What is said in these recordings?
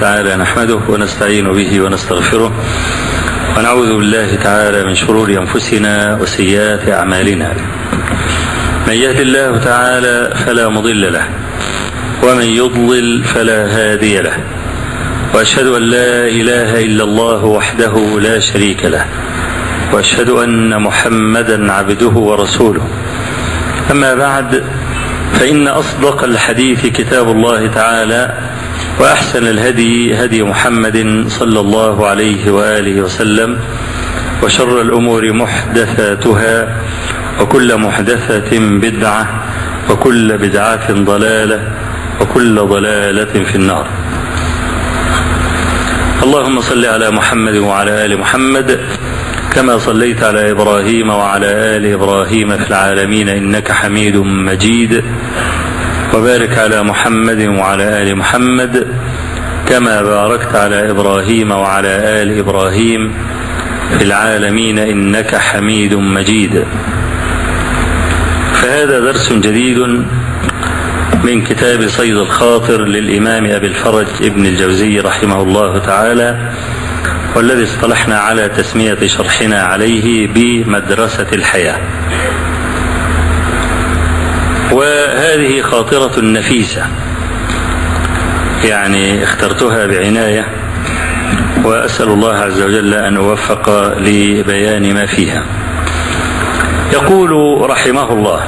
تعالى نحمده ونستعين به ونستغفره ونعوذ بالله تعالى من شرور انفسنا وسيئات اعمالنا من يهد الله تعالى فلا مضل له ومن يضلل فلا هادي له واشهد ان لا اله الا الله وحده لا شريك له واشهد ان محمدا عبده ورسوله اما بعد فان اصدق الحديث كتاب الله تعالى واحسن الهدي هدي محمد صلى الله عليه واله وسلم وشر الامور محدثاتها وكل محدثه بدعه وكل بدعه ضلاله وكل ضلاله في النار اللهم صل على محمد وعلى ال محمد كما صليت على ابراهيم وعلى ال ابراهيم في العالمين انك حميد مجيد وبارك على محمد وعلى ال محمد كما باركت على ابراهيم وعلى ال ابراهيم في العالمين انك حميد مجيد فهذا درس جديد من كتاب صيد الخاطر للامام ابي الفرج ابن الجوزي رحمه الله تعالى والذي اصطلحنا على تسميه شرحنا عليه بمدرسه الحياه وهذه خاطرة نفيسة يعني اخترتها بعناية وأسأل الله عز وجل أن أوفق لبيان ما فيها يقول رحمه الله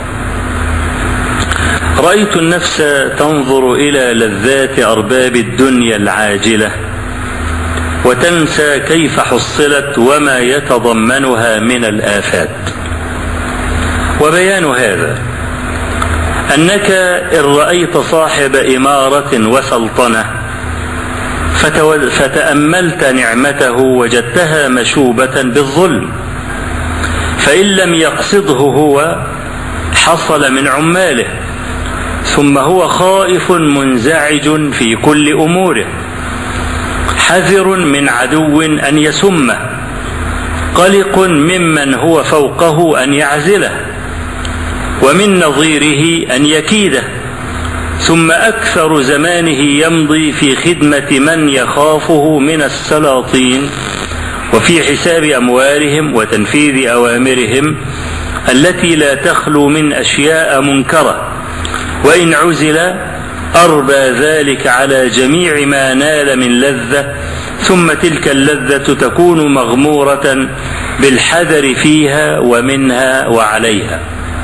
رأيت النفس تنظر إلى لذات أرباب الدنيا العاجلة وتنسى كيف حصلت وما يتضمنها من الآفات وبيان هذا أنك إن رأيت صاحب إمارة وسلطنة فتأملت نعمته وجدتها مشوبة بالظلم فإن لم يقصده هو حصل من عماله ثم هو خائف منزعج في كل أموره حذر من عدو أن يسمه قلق ممن هو فوقه أن يعزله ومن نظيره ان يكيده ثم اكثر زمانه يمضي في خدمه من يخافه من السلاطين وفي حساب اموالهم وتنفيذ اوامرهم التي لا تخلو من اشياء منكره وان عزل اربى ذلك على جميع ما نال من لذه ثم تلك اللذه تكون مغموره بالحذر فيها ومنها وعليها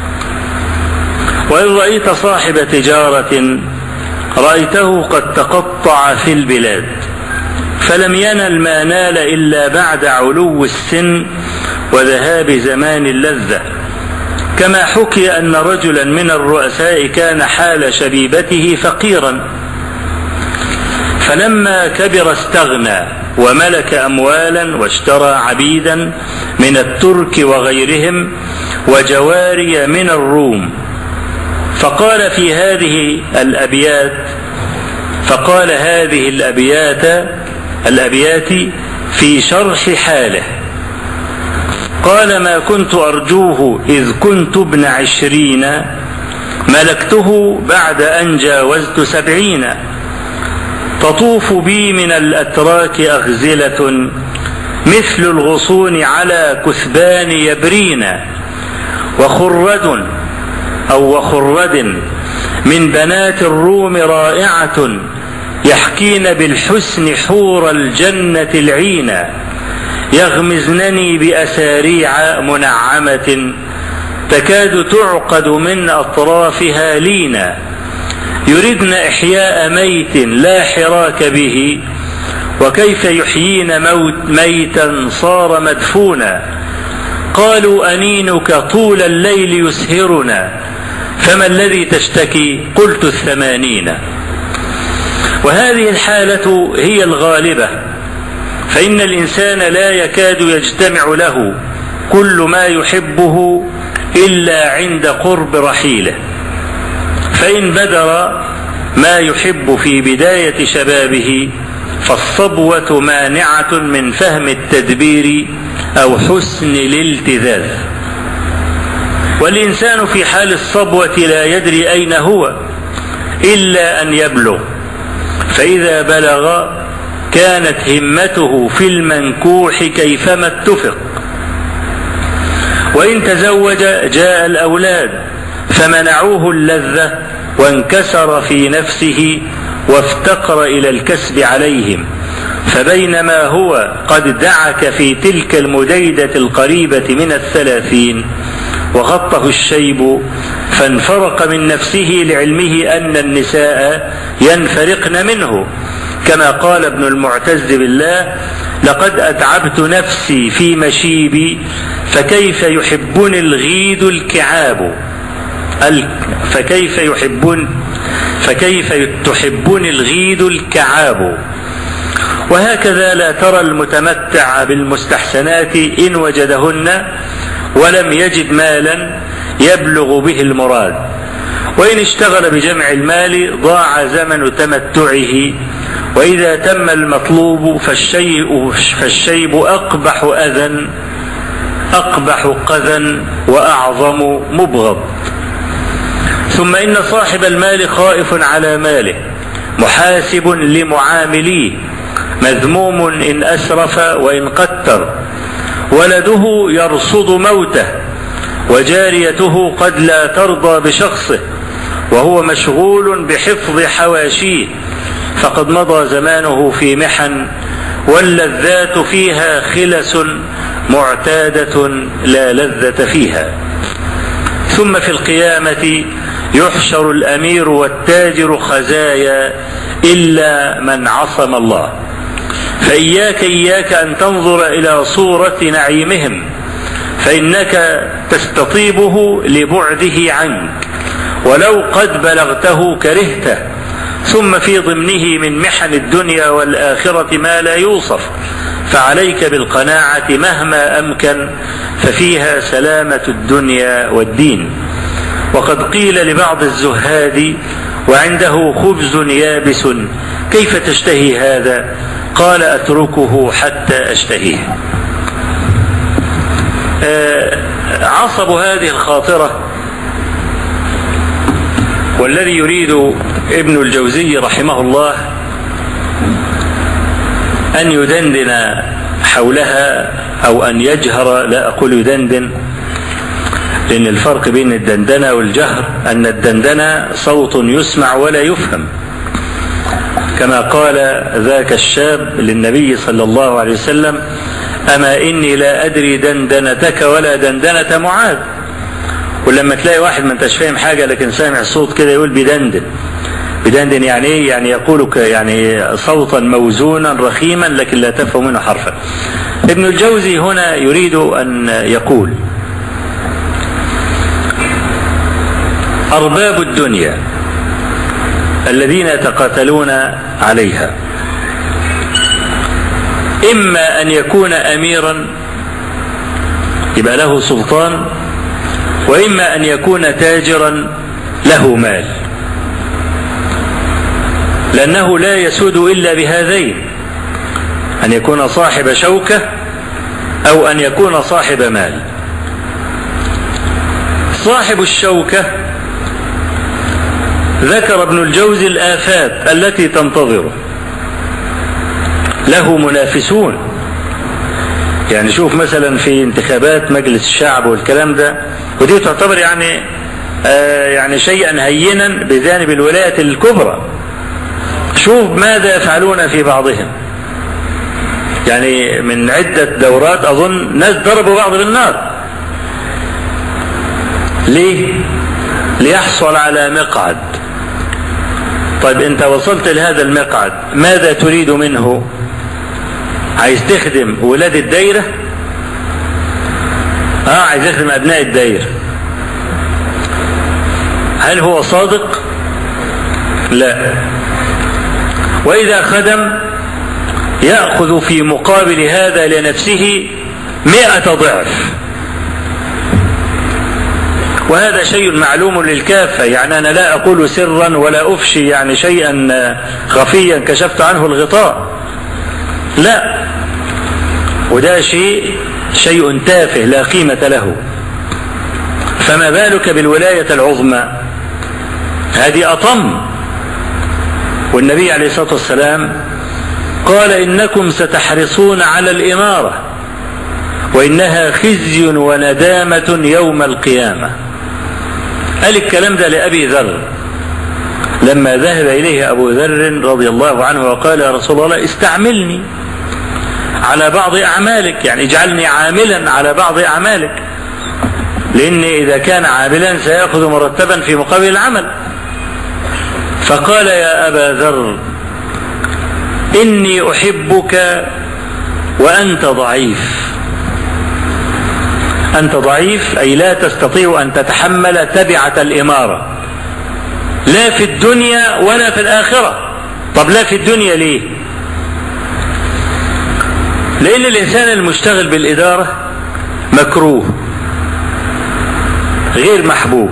وإن رأيت صاحب تجارة رأيته قد تقطع في البلاد فلم ينل ما نال إلا بعد علو السن وذهاب زمان اللذة كما حكي أن رجلا من الرؤساء كان حال شبيبته فقيرا فلما كبر استغنى وملك أموالا واشترى عبيدا من الترك وغيرهم وجواري من الروم فقال في هذه الأبيات فقال هذه الأبيات الأبيات في شرح حاله قال ما كنت أرجوه إذ كنت ابن عشرين ملكته بعد أن جاوزت سبعين تطوف بي من الأتراك أغزلة مثل الغصون على كثبان يبرين وخرد أو وخرد من بنات الروم رائعة يحكين بالحسن حور الجنة العينا يغمزنني بأساريع منعمة تكاد تعقد من أطرافها لينا يردن إحياء ميت لا حراك به وكيف يحيين موت ميتا صار مدفونا قالوا أنينك طول الليل يسهرنا فما الذي تشتكي قلت الثمانين وهذه الحالة هي الغالبة فإن الإنسان لا يكاد يجتمع له كل ما يحبه إلا عند قرب رحيله فإن بدر ما يحب في بداية شبابه فالصبوة مانعة من فهم التدبير أو حسن الالتذاذ والإنسان في حال الصبوة لا يدري أين هو إلا أن يبلغ فإذا بلغ كانت همته في المنكوح كيفما اتفق وإن تزوج جاء الأولاد فمنعوه اللذة وانكسر في نفسه وافتقر إلى الكسب عليهم فبينما هو قد دعك في تلك المديدة القريبة من الثلاثين وغطه الشيب فانفرق من نفسه لعلمه أن النساء ينفرقن منه كما قال ابن المعتز بالله لقد أتعبت نفسي في مشيبي فكيف يحبني الغيد الكعاب فكيف يحبون فكيف تحبني الغيد الكعاب وهكذا لا ترى المتمتع بالمستحسنات إن وجدهن ولم يجد مالا يبلغ به المراد وإن اشتغل بجمع المال ضاع زمن تمتعه وإذا تم المطلوب فالشيء فالشيب أقبح أذى أقبح قذى وأعظم مبغض ثم إن صاحب المال خائف على ماله محاسب لمعامليه مذموم إن أسرف وإن قتر ولده يرصد موته وجاريته قد لا ترضى بشخصه وهو مشغول بحفظ حواشيه فقد مضى زمانه في محن واللذات فيها خلس معتاده لا لذه فيها ثم في القيامه يحشر الامير والتاجر خزايا الا من عصم الله فاياك اياك ان تنظر الى صوره نعيمهم فانك تستطيبه لبعده عنك ولو قد بلغته كرهته ثم في ضمنه من محن الدنيا والاخره ما لا يوصف فعليك بالقناعه مهما امكن ففيها سلامه الدنيا والدين وقد قيل لبعض الزهاد وعنده خبز يابس كيف تشتهي هذا قال اتركه حتى اشتهيه آه عصب هذه الخاطره والذي يريد ابن الجوزي رحمه الله ان يدندن حولها او ان يجهر لا اقول يدندن لأن الفرق بين الدندنة والجهر أن الدندنة صوت يسمع ولا يفهم كما قال ذاك الشاب للنبي صلى الله عليه وسلم أما إني لا أدري دندنتك ولا دندنة معاذ ولما تلاقي واحد ما انتش فاهم حاجة لكن سامع صوت كده يقول بيدندن بيدندن يعني ايه يعني يقول يعني صوتا موزونا رخيما لكن لا تفهم منه حرفا ابن الجوزي هنا يريد أن يقول أرباب الدنيا الذين يتقاتلون عليها إما أن يكون أميرا يبقى له سلطان وإما أن يكون تاجرا له مال لأنه لا يسود إلا بهذين أن يكون صاحب شوكة أو أن يكون صاحب مال صاحب الشوكة ذكر ابن الجوزي الآفات التي تنتظره له منافسون يعني شوف مثلا في انتخابات مجلس الشعب والكلام ده ودي تعتبر يعني آه يعني شيئا هينا بجانب الولاية الكبرى شوف ماذا يفعلون في بعضهم يعني من عدة دورات أظن ناس ضربوا بعض بالنار ليه ليحصل على مقعد طيب انت وصلت لهذا المقعد ماذا تريد منه عايز تخدم ولاد الدايرة اه عايز يخدم ابناء الدايرة هل هو صادق لا واذا خدم يأخذ في مقابل هذا لنفسه مئة ضعف وهذا شيء معلوم للكافة يعني أنا لا أقول سرا ولا أفشي يعني شيئا خفيا كشفت عنه الغطاء لا وده شيء شيء تافه لا قيمة له فما بالك بالولاية العظمى هذه أطم والنبي عليه الصلاة والسلام قال إنكم ستحرصون على الإمارة وإنها خزي وندامة يوم القيامة قال الكلام ده لأبي ذر لما ذهب إليه أبو ذر رضي الله عنه وقال يا رسول الله استعملني على بعض أعمالك يعني اجعلني عاملا على بعض أعمالك لأن إذا كان عاملا سيأخذ مرتبا في مقابل العمل فقال يا أبا ذر إني أحبك وأنت ضعيف أنت ضعيف أي لا تستطيع أن تتحمل تبعة الإمارة لا في الدنيا ولا في الآخرة طب لا في الدنيا ليه لأن الإنسان المشتغل بالإدارة مكروه غير محبوب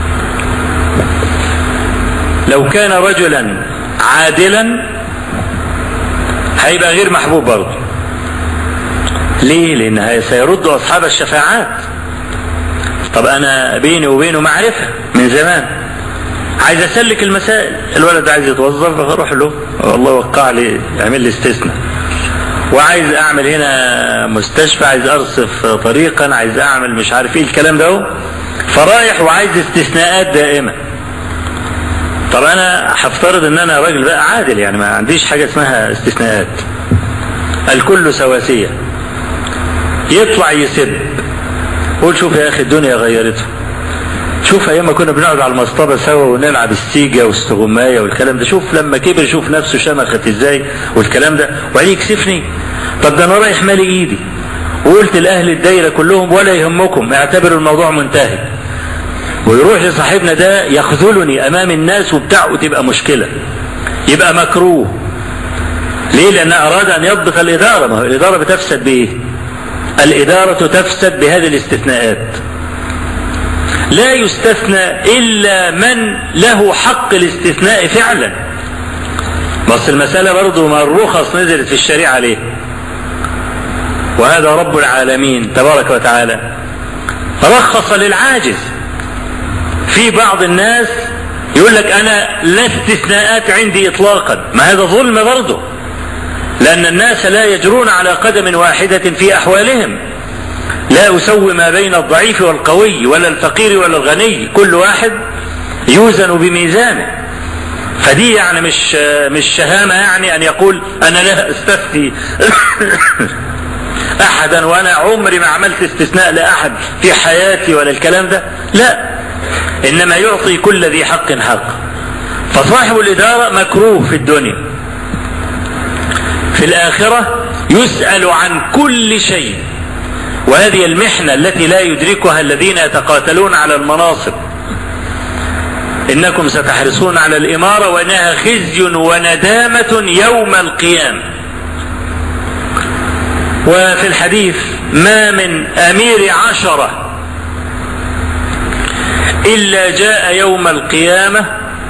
لو كان رجلا عادلا هيبقى غير محبوب برضه ليه لان سيرد اصحاب الشفاعات طب انا بيني وبينه معرفه من زمان عايز اسلك المسائل الولد عايز يتوظف اروح له والله وقع لي يعمل لي استثناء وعايز اعمل هنا مستشفى عايز ارصف طريقا عايز اعمل مش عارف ايه الكلام ده فرايح وعايز استثناءات دائمه طب انا هفترض ان انا راجل بقى عادل يعني ما عنديش حاجه اسمها استثناءات الكل سواسيه يطلع يسب قول شوف يا اخي الدنيا غيرته شوف ايام ما كنا بنقعد على المصطبه سوا ونلعب السيجا واستغمايه والكلام ده شوف لما كبر شوف نفسه شمخت ازاي والكلام ده وبعدين يكسفني طب ده انا رايح مالي ايدي وقلت لاهل الدايره كلهم ولا يهمكم اعتبروا الموضوع منتهي ويروح لصاحبنا ده يخذلني امام الناس وبتاع وتبقى مشكله يبقى مكروه ليه لان اراد ان يضبط الاداره ما هو الاداره بتفسد بايه الاداره تفسد بهذه الاستثناءات لا يستثنى الا من له حق الاستثناء فعلا بس المسألة برضو ما الرخص نزلت في الشريعة ليه وهذا رب العالمين تبارك وتعالى رخص للعاجز في بعض الناس يقول لك انا لا استثناءات عندي اطلاقا ما هذا ظلم برضه لان الناس لا يجرون على قدم واحدة في احوالهم لا اسوي ما بين الضعيف والقوي ولا الفقير ولا الغني كل واحد يوزن بميزانه فدي يعني مش مش شهامة يعني ان يقول انا لا استثني احدا وانا عمري ما عملت استثناء لاحد في حياتي ولا الكلام ده لا انما يعطي كل ذي حق حق فصاحب الاداره مكروه في الدنيا في الاخره يسال عن كل شيء وهذه المحنه التي لا يدركها الذين يتقاتلون على المناصب انكم ستحرصون على الاماره وانها خزي وندامه يوم القيامه وفي الحديث ما من امير عشره إلا جاء يوم القيامة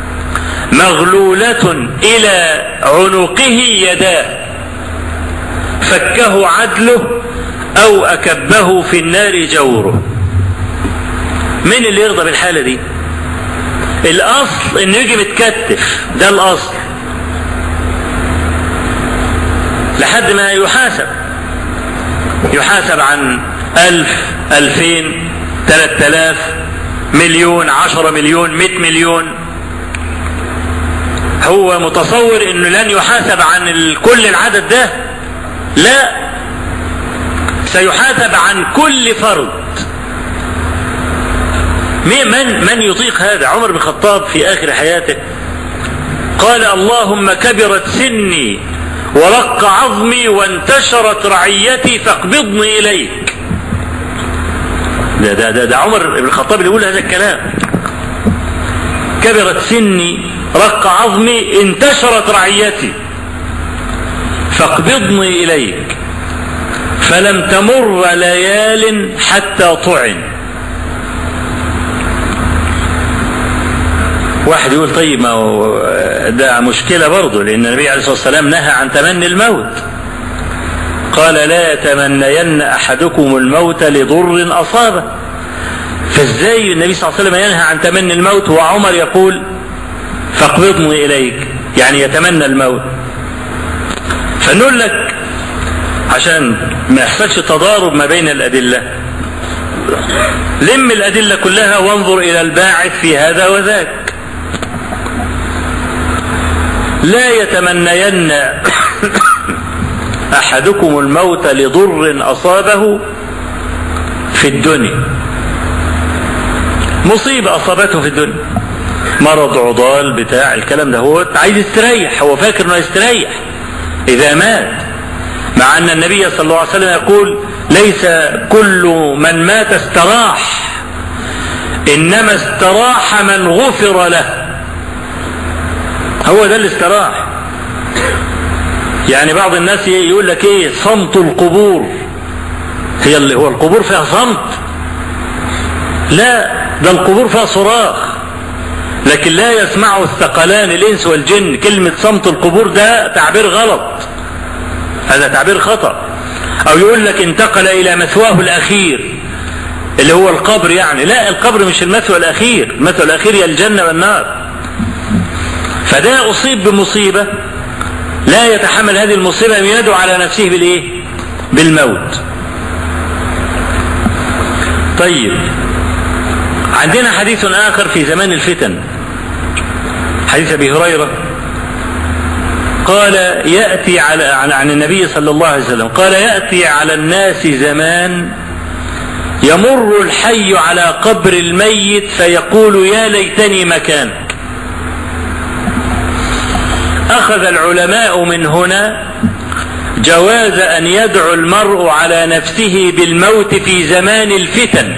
مغلولة إلى عنقه يداه فكه عدله أو أكبه في النار جوره من اللي يرضى بالحالة دي الأصل إنه يجي متكتف ده الأصل لحد ما يحاسب يحاسب عن ألف ألفين ثلاثة آلاف مليون عشرة مليون مئة مليون هو متصور انه لن يحاسب عن كل العدد ده لا سيحاسب عن كل فرد من من يطيق هذا عمر بن الخطاب في اخر حياته قال اللهم كبرت سني ورق عظمي وانتشرت رعيتي فاقبضني اليك ده ده ده, ده عمر بن الخطاب اللي يقول هذا الكلام كبرت سني رق عظمي انتشرت رعيتي فاقبضني اليك فلم تمر ليال حتى طعن واحد يقول طيب ما هو ده مشكله برضه لان النبي عليه الصلاه والسلام نهى عن تمني الموت قال لا يتمنين احدكم الموت لضر اصابه فازاي النبي صلى الله عليه وسلم ينهى عن تمني الموت وعمر يقول فاقبضني اليك يعني يتمنى الموت فنقول لك عشان ما يحصلش تضارب ما بين الأدلة لم الأدلة كلها وانظر إلى الباعث في هذا وذاك لا يتمنين أحدكم الموت لضر أصابه في الدنيا مصيبة أصابته في الدنيا مرض عضال بتاع الكلام ده هو عايز يستريح هو فاكر انه يستريح إذا مات مع أن النبي صلى الله عليه وسلم يقول ليس كل من مات استراح إنما استراح من غفر له هو ده الاستراح يعني بعض الناس يقول لك ايه صمت القبور هي اللي هو القبور فيها صمت لا ده القبور فيها صراخ لكن لا يسمعه الثقلان الانس والجن كلمة صمت القبور ده تعبير غلط هذا تعبير خطأ او يقول لك انتقل الى مثواه الاخير اللي هو القبر يعني لا القبر مش المثوى الاخير المثوى الاخير هي الجنة والنار فده اصيب بمصيبة لا يتحمل هذه المصيبة يدعو على نفسه بالايه بالموت طيب عندنا حديث اخر في زمان الفتن حديث ابي هريره قال ياتي على عن النبي صلى الله عليه وسلم قال ياتي على الناس زمان يمر الحي على قبر الميت فيقول يا ليتني مكانك اخذ العلماء من هنا جواز ان يدعو المرء على نفسه بالموت في زمان الفتن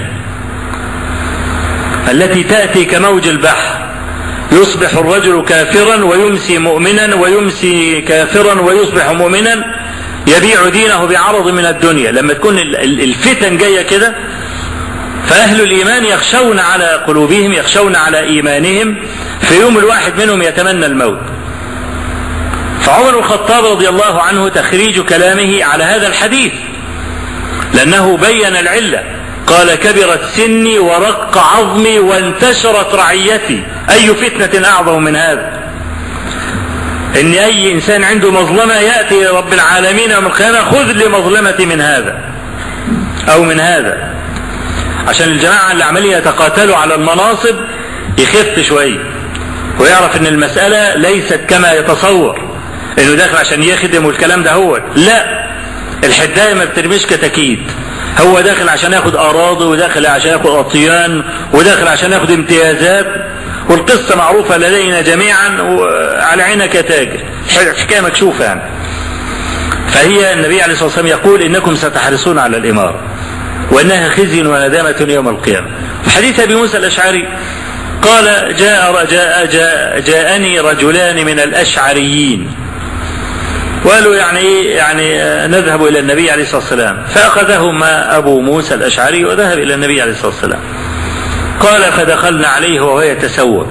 التي تاتي كموج البحر يصبح الرجل كافرا ويمسي مؤمنا ويمسي كافرا ويصبح مؤمنا يبيع دينه بعرض من الدنيا لما تكون الفتن جايه كده فأهل الإيمان يخشون على قلوبهم يخشون على إيمانهم في يوم الواحد منهم يتمنى الموت فعمر الخطاب رضي الله عنه تخريج كلامه على هذا الحديث لأنه بين العلة قال كبرت سني ورق عظمي وانتشرت رعيتي أي فتنة أعظم من هذا إن أي إنسان عنده مظلمة يأتي رب العالمين يوم القيامة خذ لي مظلمتي من هذا أو من هذا عشان الجماعة اللي عمالين يتقاتلوا على المناصب يخف شوية ويعرف ان المسألة ليست كما يتصور انه داخل عشان يخدم والكلام ده هو لا الحداية ما بترميش كتاكيت هو داخل عشان ياخد اراضي وداخل عشان ياخد اطيان وداخل عشان ياخد امتيازات والقصة معروفة لدينا جميعا وعلى عينك يا تاجر حكاية مكشوفة يعني فهي النبي عليه الصلاة والسلام يقول إنكم ستحرصون على الإمارة وأنها خزي وندامة يوم القيامة في حديث أبي موسى الأشعري قال جاء, جاء, جاء جاءني رجلان من الأشعريين وقالوا يعني ايه يعني نذهب الى النبي عليه الصلاه والسلام فاخذهما ابو موسى الاشعري وذهب الى النبي عليه الصلاه والسلام قال فدخلنا عليه وهو يتسوق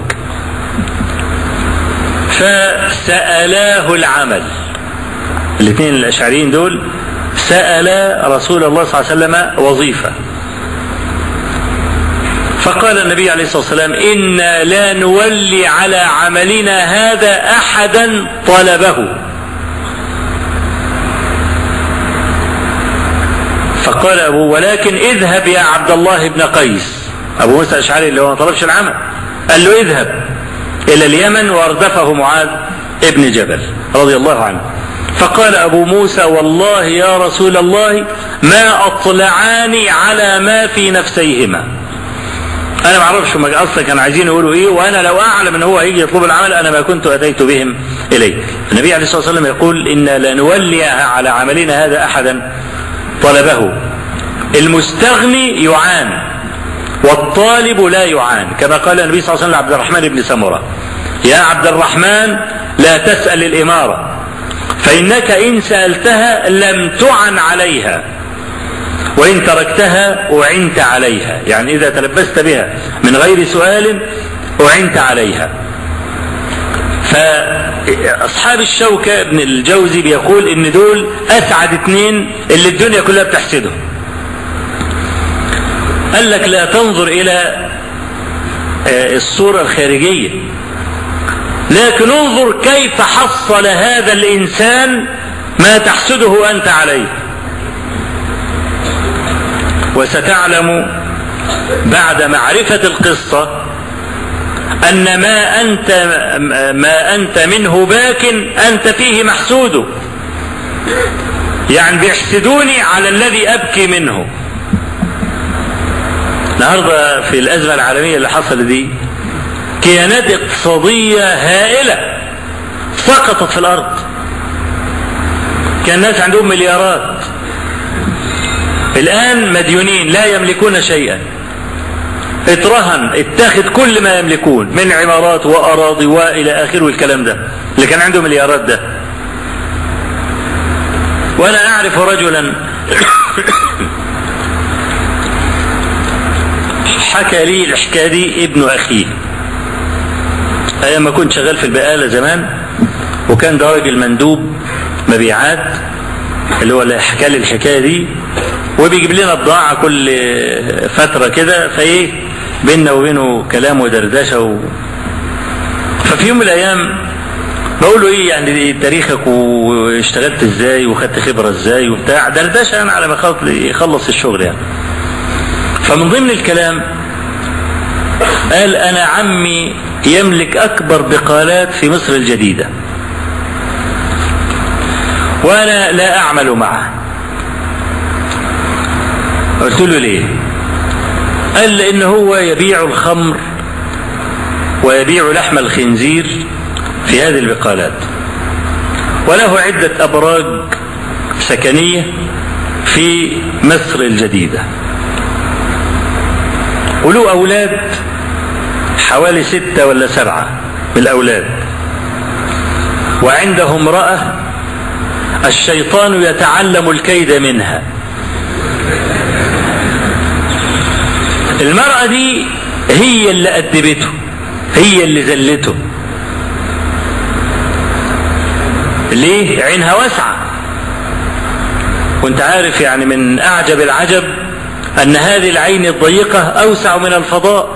فسالاه العمل الاثنين الاشعريين دول سال رسول الله صلى الله عليه وسلم وظيفه فقال النبي عليه الصلاه والسلام انا لا نولي على عملنا هذا احدا طلبه فقال أبو ولكن اذهب يا عبد الله بن قيس أبو موسى الأشعري اللي هو ما طلبش العمل قال له اذهب إلى اليمن واردفه معاذ ابن جبل رضي الله عنه فقال أبو موسى والله يا رسول الله ما أطلعاني على ما في نفسيهما أنا ما أعرفش هم أصلا كانوا عايزين يقولوا إيه وأنا لو أعلم أن هو هيجي يطلب العمل أنا ما كنت أتيت بهم إليك النبي عليه الصلاة والسلام يقول إنا لنولي على عملنا هذا أحدا طلبه المستغني يعان والطالب لا يعان كما قال النبي صلى الله عليه وسلم لعبد الرحمن بن سمرة يا عبد الرحمن لا تسأل الإمارة فإنك إن سألتها لم تعن عليها وإن تركتها أعنت عليها يعني إذا تلبست بها من غير سؤال أعنت عليها فأصحاب الشوكة ابن الجوزي بيقول إن دول أسعد اتنين اللي الدنيا كلها بتحسدهم قال لك لا تنظر إلى الصورة الخارجية لكن انظر كيف حصل هذا الإنسان ما تحسده أنت عليه وستعلم بعد معرفة القصة أن ما أنت ما أنت منه باك أنت فيه محسود يعني بيحسدوني على الذي أبكي منه النهارده في الأزمة العالمية اللي حصلت دي كيانات اقتصادية هائلة سقطت في الأرض كان الناس عندهم مليارات الآن مديونين لا يملكون شيئا اترهن اتخذ كل ما يملكون من عمارات وأراضي وإلى آخره الكلام ده اللي كان عنده مليارات ده وأنا أعرف رجلا حكى لي الحكاية دي ابن أخيه أيام ما كنت شغال في البقالة زمان وكان ده راجل مندوب مبيعات اللي هو اللي حكى لي الحكاية دي وبيجيب لنا بضاعة كل فترة كده فإيه بيننا وبينه كلام ودردشة و... ففي يوم من الأيام بقول له ايه يعني تاريخك واشتغلت ازاي وخدت خبره ازاي وبتاع دردشه انا على ما يخلص الشغل يعني فمن ضمن الكلام قال انا عمي يملك اكبر بقالات في مصر الجديده وانا لا اعمل معه قلت له ليه قال لان هو يبيع الخمر ويبيع لحم الخنزير في هذه البقالات وله عدة أبراج سكنية في مصر الجديدة وله أولاد حوالي ستة ولا سبعة بالأولاد وعنده امرأة الشيطان يتعلم الكيد منها المرأة دي هي اللي أدبته هي اللي زلته ليه عينها واسعة وانت عارف يعني من أعجب العجب أن هذه العين الضيقة أوسع من الفضاء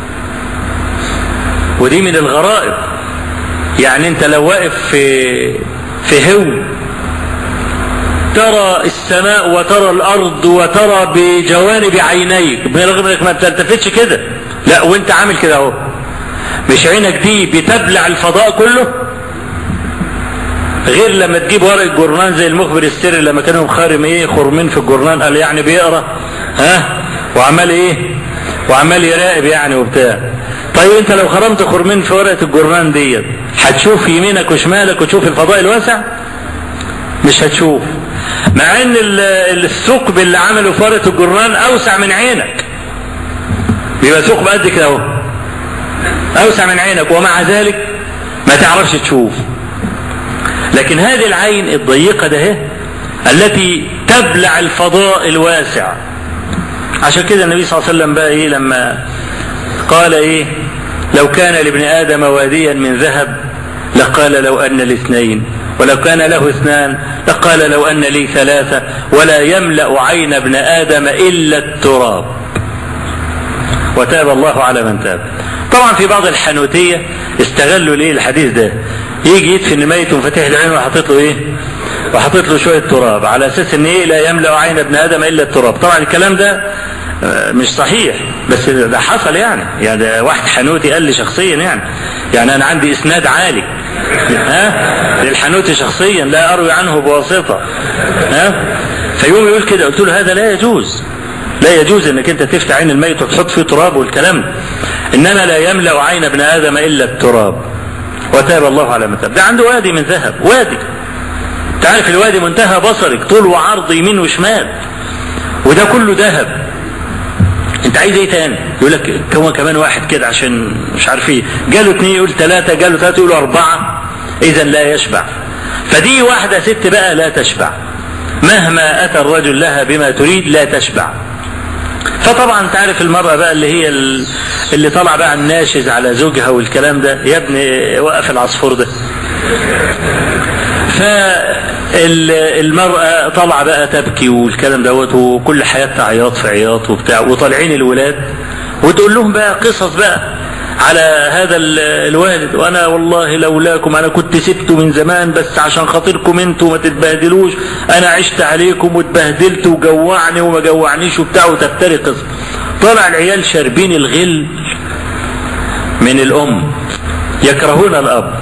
ودي من الغرائب يعني انت لو واقف في في هو ترى السماء وترى الارض وترى بجوانب عينيك برغم انك ما بتلتفتش كده لا وانت عامل كده اهو مش عينك دي بتبلع الفضاء كله غير لما تجيب ورق الجورنان زي المخبر السري لما كانوا خارم ايه خرمين في الجورنان قال يعني بيقرا ها وعمال ايه وعمال يراقب يعني وبتاع طيب انت لو خرمت خرمين في ورقه الجورنان ديت هتشوف يمينك وشمالك وتشوف الفضاء الواسع مش هتشوف مع ان الثقب اللي عمله في ورقه الجورنان اوسع من عينك بيبقى ثقب قد كده اهو اوسع من عينك ومع ذلك ما تعرفش تشوف لكن هذه العين الضيقة ده التي تبلع الفضاء الواسع عشان كده النبي صلى الله عليه وسلم بقى ايه لما قال ايه لو كان لابن ادم واديا من ذهب لقال لو ان لاثنين ولو كان له اثنان لقال لو ان لي ثلاثة ولا يملأ عين ابن ادم الا التراب وتاب الله على من تاب طبعا في بعض الحنوتية استغلوا ليه الحديث ده يجي يدفن ميت وفتح العين وحاطط له ايه وحاطط له شويه تراب على اساس ان ايه لا يملا عين ابن ادم الا التراب طبعا الكلام ده مش صحيح بس ده حصل يعني يعني ده واحد حنوتي قال لي شخصيا يعني يعني انا عندي اسناد عالي ها للحنوتي شخصيا لا اروي عنه بواسطه ها فيوم يقول كده قلت له هذا لا يجوز لا يجوز انك انت تفتح عين الميت وتحط فيه تراب والكلام ده انما لا يملا عين ابن ادم الا التراب وتاب الله على من تاب ده عنده وادي من ذهب وادي تعرف الوادي منتهى بصرك طول وعرض يمين وشمال وده كله ذهب انت عايز ايه تاني يقول لك هو كمان واحد كده عشان مش عارف ايه جاله اثنين يقول ثلاثة جاله ثلاثة يقول أربعة إذا لا يشبع فدي واحدة ست بقى لا تشبع مهما أتى الرجل لها بما تريد لا تشبع فطبعا تعرف المرأة بقى اللي هي اللي طلع بقى الناشز على زوجها والكلام ده يا ابني وقف العصفور ده فالمرأة طالعة بقى تبكي والكلام دوت وكل حياتها عياط في عياط وبتاع وطالعين الولاد وتقول لهم بقى قصص بقى على هذا الوالد وانا والله لولاكم انا كنت سبته من زمان بس عشان خاطركم انتوا ما تتبهدلوش انا عشت عليكم واتبهدلت وجوعني وما جوعنيش وبتاع وتفتري قصة طلع العيال شاربين الغل من الام يكرهون الاب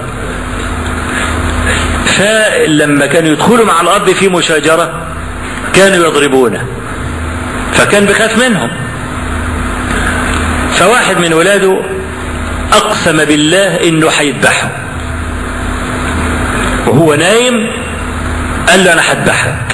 فلما كانوا يدخلوا مع الاب في مشاجرة كانوا يضربونه فكان بيخاف منهم فواحد من ولاده اقسم بالله انه هيذبحه وهو نايم قال له انا هذبحك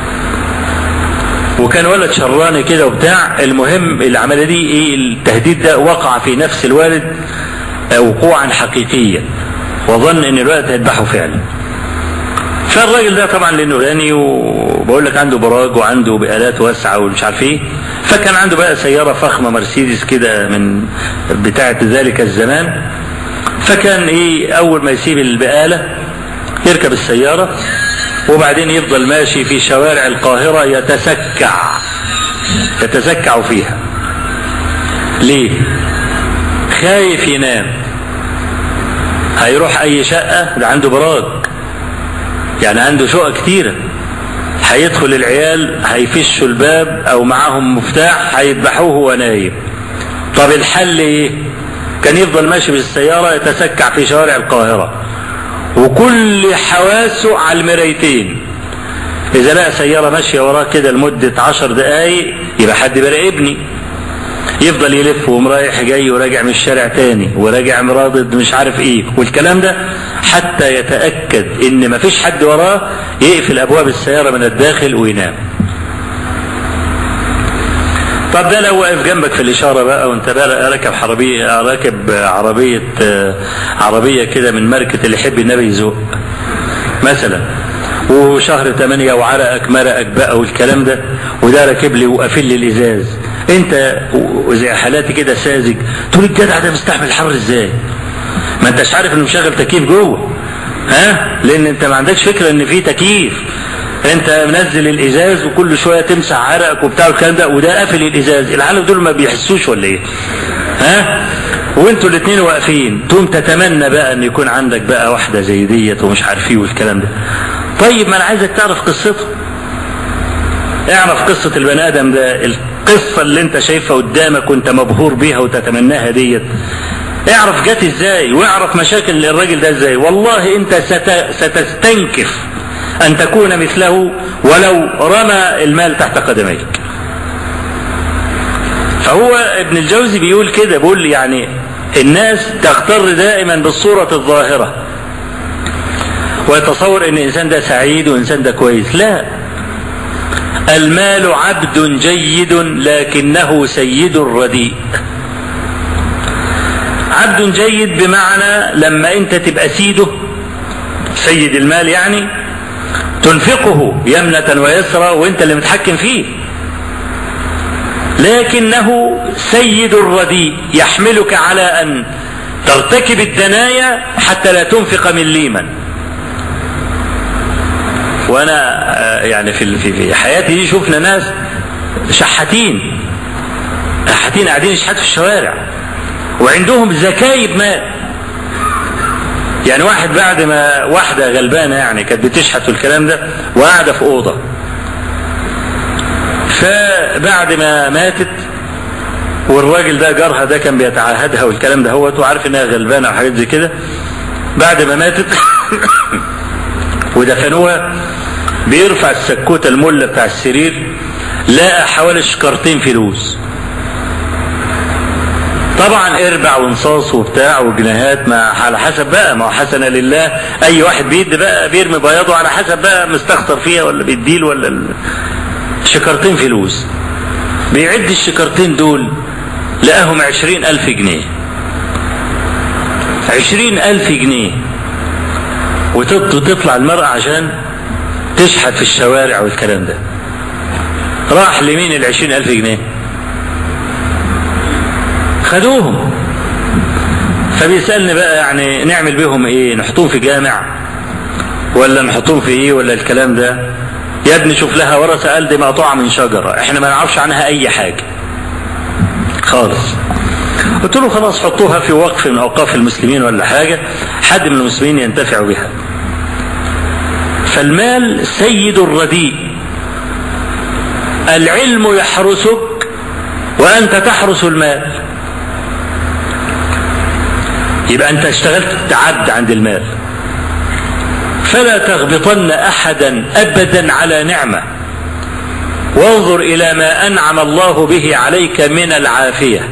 وكان ولد شراني كده وبتاع المهم العمليه دي ايه التهديد ده وقع في نفس الوالد وقوعا حقيقيا وظن ان الولد هيذبحه فعلا فالراجل ده طبعا لانه غني وبقول لك عنده براج وعنده بآلات واسعه ومش عارف ايه فكان عنده بقى سياره فخمه مرسيدس كده من بتاعه ذلك الزمان فكان ايه اول ما يسيب البقاله يركب السياره وبعدين يفضل ماشي في شوارع القاهره يتسكع يتسكع فيها ليه خايف ينام هيروح اي شقه ده عنده براج يعني عنده شقق كتيره هيدخل العيال هيفشوا الباب او معاهم مفتاح هيذبحوه وهو نايم طب الحل ايه كان يفضل ماشي بالسيارة يتسكع في شوارع القاهرة وكل حواسه على المرايتين اذا لقى سيارة ماشية وراه كده لمدة عشر دقايق يبقى حد بيراقبني يفضل يلف ومرايح جاي وراجع من الشارع تاني وراجع مرادد مش عارف ايه والكلام ده حتى يتأكد ان مفيش حد وراه يقفل ابواب السيارة من الداخل وينام طب ده لو واقف جنبك في الإشارة بقى وأنت بقى راكب عربية راكب عربية عربية كده من ماركة اللي يحب النبي يزق مثلا وشهر ثمانية وعرقك مرقك بقى والكلام ده وده راكب لي وقافل لي الإزاز أنت زي حالاتي كده ساذج تقول الجدع ده مستحمل الحر إزاي؟ ما أنتش عارف إنه مشغل تكييف جوه ها؟ لأن أنت ما عندكش فكرة إن في تكييف انت منزل الازاز وكل شويه تمسح عرقك وبتاع الكلام ده وده قافل الازاز العالم دول ما بيحسوش ولا ايه ها وانتوا الاثنين واقفين تقوم تتمنى بقى ان يكون عندك بقى واحده زي ديت ومش عارف ايه والكلام ده طيب ما انا عايزك تعرف قصته اعرف قصه البني ادم ده القصه اللي انت شايفها قدامك وانت مبهور بيها وتتمناها ديت اعرف جت ازاي واعرف مشاكل الراجل ده ازاي والله انت ست... ستستنكف أن تكون مثله ولو رمى المال تحت قدميك فهو ابن الجوزي بيقول كده بيقول يعني الناس تغتر دائما بالصورة الظاهرة ويتصور ان الانسان ده سعيد وانسان ده كويس لا المال عبد جيد لكنه سيد رديء عبد جيد بمعنى لما انت تبقى سيده سيد المال يعني تنفقه يمنة ويسرى وانت اللي متحكم فيه لكنه سيد الرديء يحملك على ان ترتكب الدنايا حتى لا تنفق مليما وانا يعني في في حياتي دي شفنا ناس شحاتين شحاتين قاعدين يشحتوا في الشوارع وعندهم زكايب مال يعني واحد بعد ما واحدة غلبانة يعني كانت بتشحت والكلام ده وقاعدة في أوضة فبعد ما ماتت والراجل ده جارها ده كان بيتعاهدها والكلام ده هو وعارف انها غلبانة وحاجات زي كده بعد ما ماتت ودفنوها بيرفع السكوتة الملة بتاع السرير لقى حوالي شكرتين فلوس طبعا اربع ونصاص وبتاع وجنيهات ما على حسب بقى ما هو حسنة لله اي واحد بيدي بقى بيرمي بياضه على حسب بقى مستخسر فيها ولا بيديل ولا ال... شكرتين فلوس بيعد الشكرتين دول لقاهم عشرين الف جنيه عشرين الف جنيه وتطلع المرأة عشان تشحت في الشوارع والكلام ده راح لمين العشرين الف جنيه خدوهم فبيسألني بقى يعني نعمل بيهم ايه نحطوهم في جامع ولا نحطوهم في ايه ولا الكلام ده يا ابني شوف لها ورثة قال دي مقطوعة من شجرة احنا ما نعرفش عنها اي حاجة خالص قلت له خلاص حطوها في وقف من اوقاف المسلمين ولا حاجه حد من المسلمين ينتفع بها فالمال سيد الرديء العلم يحرسك وانت تحرس المال يبقى انت اشتغلت تعد عند المال فلا تغبطن احدا ابدا على نعمه وانظر الى ما انعم الله به عليك من العافيه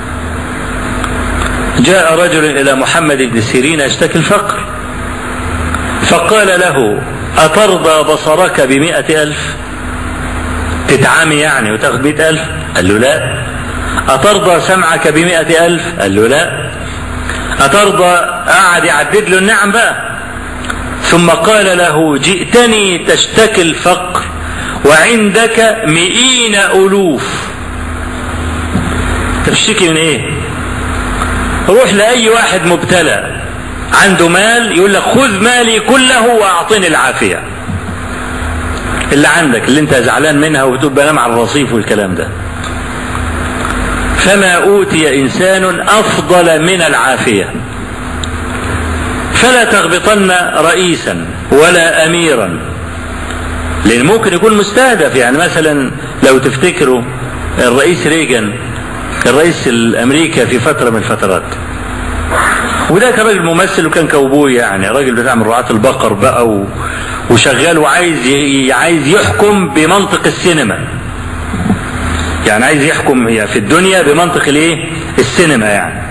جاء رجل الى محمد بن سيرين يشتكي الفقر فقال له اترضى بصرك بمائة الف تتعامي يعني وتاخد مئة الف قال له لا أترضى سمعك بمئة ألف قال له لا أترضى قعد يعدد له النعم بقى ثم قال له جئتني تشتكي الفقر وعندك مئين ألوف تشتكي من ايه روح لأي واحد مبتلى عنده مال يقول لك خذ مالي كله وأعطني العافية اللي عندك اللي انت زعلان منها وبتقول بنام على الرصيف والكلام ده فما أوتي إنسان أفضل من العافية فلا تغبطن رئيسا ولا أميرا لأن ممكن يكون مستهدف يعني مثلا لو تفتكروا الرئيس ريجن الرئيس الأمريكا في فترة من الفترات وده كان راجل ممثل وكان كوبوي يعني راجل بتاع من رعاة البقر بقى و... وشغال وعايز ي... عايز يحكم بمنطق السينما يعني عايز يحكم هي في الدنيا بمنطق الايه السينما يعني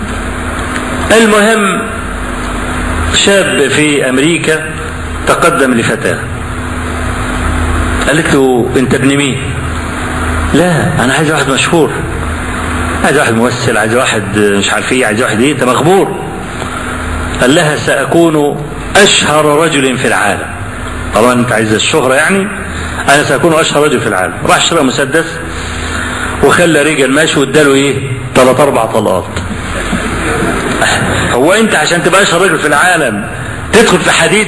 المهم شاب في امريكا تقدم لفتاه قالت له انت ابن مين لا انا عايز واحد مشهور عايز واحد ممثل عايز واحد مش عارف ايه عايز واحد ايه انت مغمور قال لها ساكون اشهر رجل في العالم طبعا انت عايز الشهرة يعني انا ساكون اشهر رجل في العالم راح اشترى مسدس وخلى رجل ماشي واداله ايه ثلاث اربع طلقات هو انت عشان تبقى اشهر رجل في العالم تدخل في حديد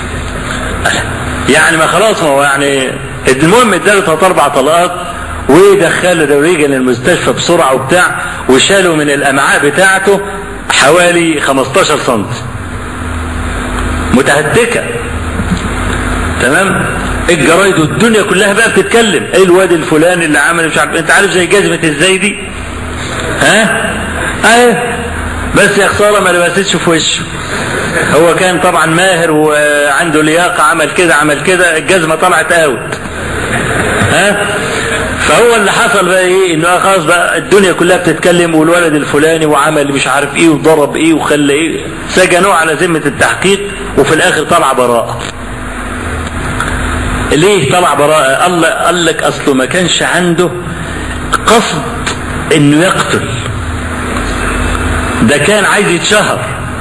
يعني ما خلاص ما هو يعني المهم اداله ثلاث اربع طلقات ودخل ده ريجن المستشفى بسرعه وبتاع وشالوا من الامعاء بتاعته حوالي 15 سم متهتكه تمام الجرايد والدنيا كلها بقى بتتكلم ايه الواد الفلاني اللي عمل مش عارف انت عارف زي جزمه الزايدي ها ايه بس يا خساره ما لبستش في وشه هو كان طبعا ماهر وعنده لياقه عمل كده عمل كده الجزمه طلعت اوت ها فهو اللي حصل بقى ايه انه خلاص بقى الدنيا كلها بتتكلم والولد الفلاني وعمل مش عارف ايه وضرب ايه وخلى ايه سجنوه على ذمه التحقيق وفي الاخر طلع براءه ليه طلع براءة قال, قال لك أصله ما كانش عنده قصد إنه يقتل ده كان عايز يتشهر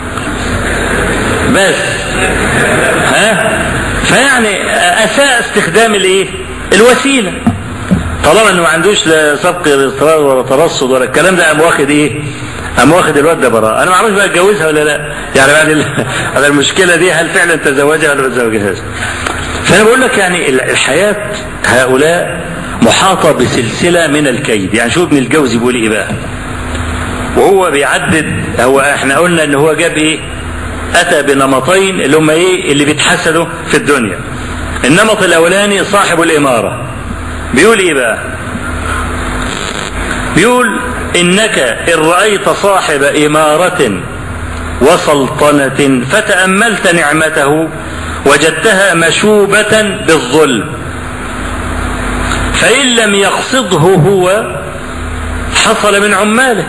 بس ها فيعني أساء استخدام الإيه الوسيلة طالما إنه ما عندوش لا سبق ولا ترصد ولا الكلام ده قام واخد إيه قام واخد الواد ده براءة أنا ما أعرفش بقى اتجوزها ولا لا يعني بعد على المشكلة دي هل فعلا تزوجها ولا ما تزوجهاش فأنا بقول لك يعني الحياة هؤلاء محاطة بسلسلة من الكيد يعني شوف ابن الجوزي بيقول ايه بقى وهو بيعدد هو احنا قلنا ان هو جاب ايه اتى بنمطين اللي هم ايه اللي بيتحسدوا في الدنيا النمط الاولاني صاحب الامارة بيقول ايه بقى بيقول انك ان رأيت صاحب امارة وسلطنة فتأملت نعمته وجدتها مشوبة بالظلم فإن لم يقصده هو حصل من عماله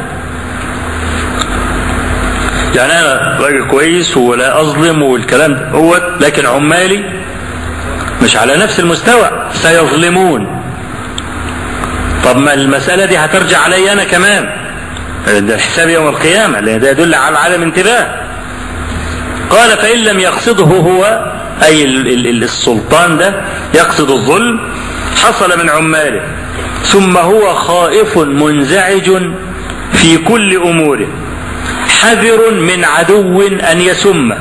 يعني أنا راجل كويس ولا أظلم والكلام ده هو لكن عمالي مش على نفس المستوى سيظلمون طب ما المسألة دي هترجع علي أنا كمان ده حساب يوم القيامة لأن ده يدل على عدم انتباه قال فإن لم يقصده هو أي السلطان ده يقصد الظلم حصل من عماله ثم هو خائف منزعج في كل أموره حذر من عدو أن يسمه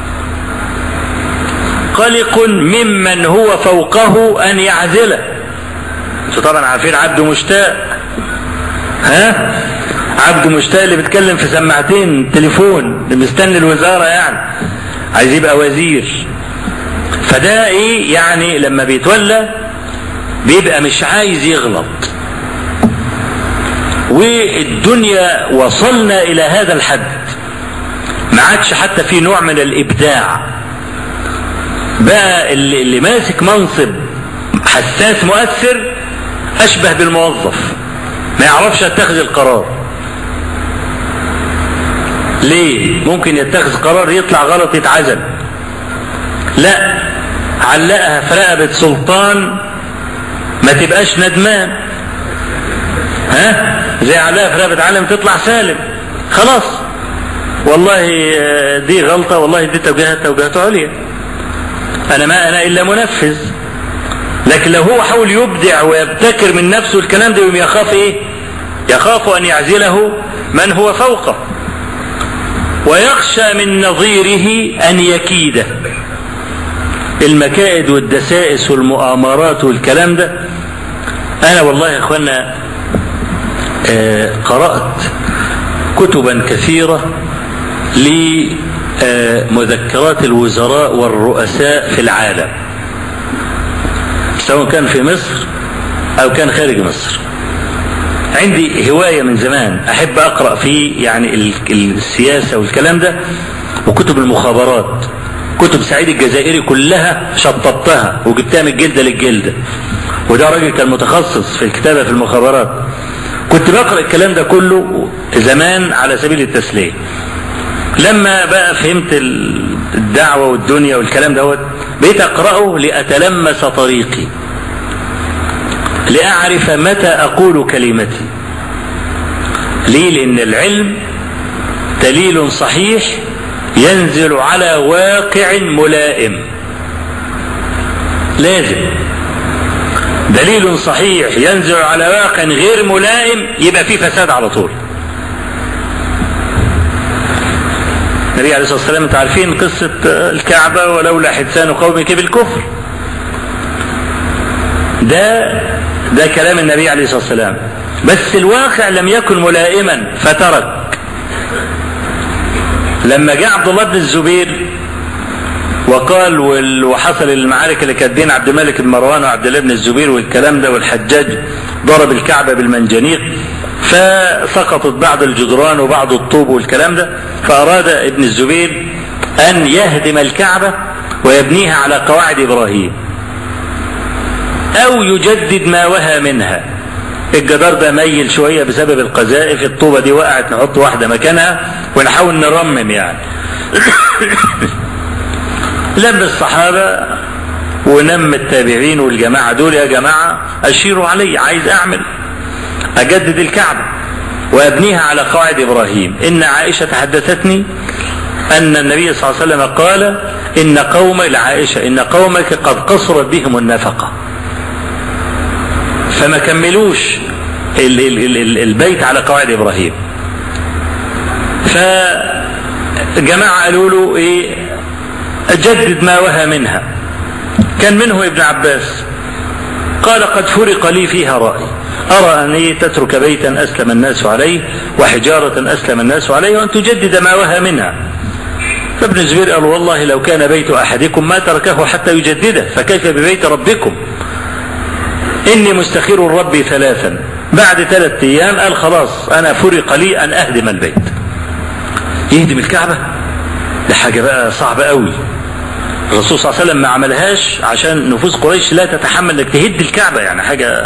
قلق ممن هو فوقه أن يعزله انتوا طبعا عارفين عبده مشتاق ها عبده مشتاق اللي بيتكلم في سماعتين تليفون مستني الوزاره يعني عايز يبقى وزير فده ايه يعني لما بيتولى بيبقى مش عايز يغلط والدنيا وصلنا الى هذا الحد ما عادش حتى في نوع من الابداع بقى اللي, اللي ماسك منصب حساس مؤثر اشبه بالموظف ما يعرفش يتخذ القرار ليه ممكن يتخذ قرار يطلع غلط يتعزل لا علقها في رقبة سلطان ما تبقاش ندمان ها زي علقها في رقبة عالم تطلع سالم خلاص والله دي غلطة والله دي توجيهات توجيهات عليا أنا ما أنا إلا منفذ لكن لو هو حاول يبدع ويبتكر من نفسه الكلام ده يوم يخاف إيه؟ يخاف أن يعزله من هو فوقه ويخشى من نظيره أن يكيده المكائد والدسائس والمؤامرات والكلام ده أنا والله يا إخوانا آه قرأت كتبا كثيرة لمذكرات الوزراء والرؤساء في العالم سواء كان في مصر أو كان خارج مصر عندي هواية من زمان أحب أقرأ في يعني السياسة والكلام ده وكتب المخابرات كتب سعيد الجزائري كلها شطبتها وجبتها من الجلدة للجلدة وده راجل كان متخصص في الكتابة في المخابرات كنت بقرأ الكلام ده كله زمان على سبيل التسلية لما بقى فهمت الدعوة والدنيا والكلام دوت بقيت أقرأه لأتلمس طريقي لأعرف متى أقول كلمتي ليه لأن العلم دليل صحيح ينزل على واقع ملائم لازم دليل صحيح ينزل على واقع غير ملائم يبقى فيه فساد على طول النبي عليه الصلاة والسلام انتوا عارفين قصة الكعبة ولولا حدثان قومك بالكفر ده ده كلام النبي عليه الصلاة والسلام بس الواقع لم يكن ملائما فترك لما جاء عبد الله بن الزبير وقال وحصل المعارك اللي كانت بين عبد الملك بن مروان وعبد الله بن الزبير والكلام ده والحجاج ضرب الكعبة بالمنجنيق فسقطت بعض الجدران وبعض الطوب والكلام ده فأراد ابن الزبير أن يهدم الكعبة ويبنيها على قواعد إبراهيم أو يجدد ما وهى منها الجدار ده ميل شوية بسبب القذائف الطوبة دي وقعت نحط واحدة مكانها ونحاول نرمم يعني لم الصحابة ونم التابعين والجماعة دول يا جماعة أشيروا علي عايز أعمل أجدد الكعبة وأبنيها على قواعد إبراهيم إن عائشة حدثتني أن النبي صلى الله عليه وسلم قال إن قوم لعائشة إن قومك قد قصرت بهم النفقة فما كملوش البيت على قواعد إبراهيم فجماعة قالوا له إيه جدد ما وهى منها كان منه ابن عباس قال قد فرق لي فيها رأي أرى أن إيه تترك بيتا أسلم الناس عليه وحجارة أسلم الناس عليه وأن تجدد ما وهى منها فابن الزبير قال والله لو كان بيت أحدكم ما تركه حتى يجدده فكيف ببيت ربكم إني مستخير ربي ثلاثا بعد ثلاثة أيام قال خلاص أنا فرق لي أن أهدم البيت يهدم الكعبة ده حاجة بقى صعبة قوي الرسول صلى الله عليه وسلم ما عملهاش عشان نفوس قريش لا تتحمل انك تهد الكعبة يعني حاجة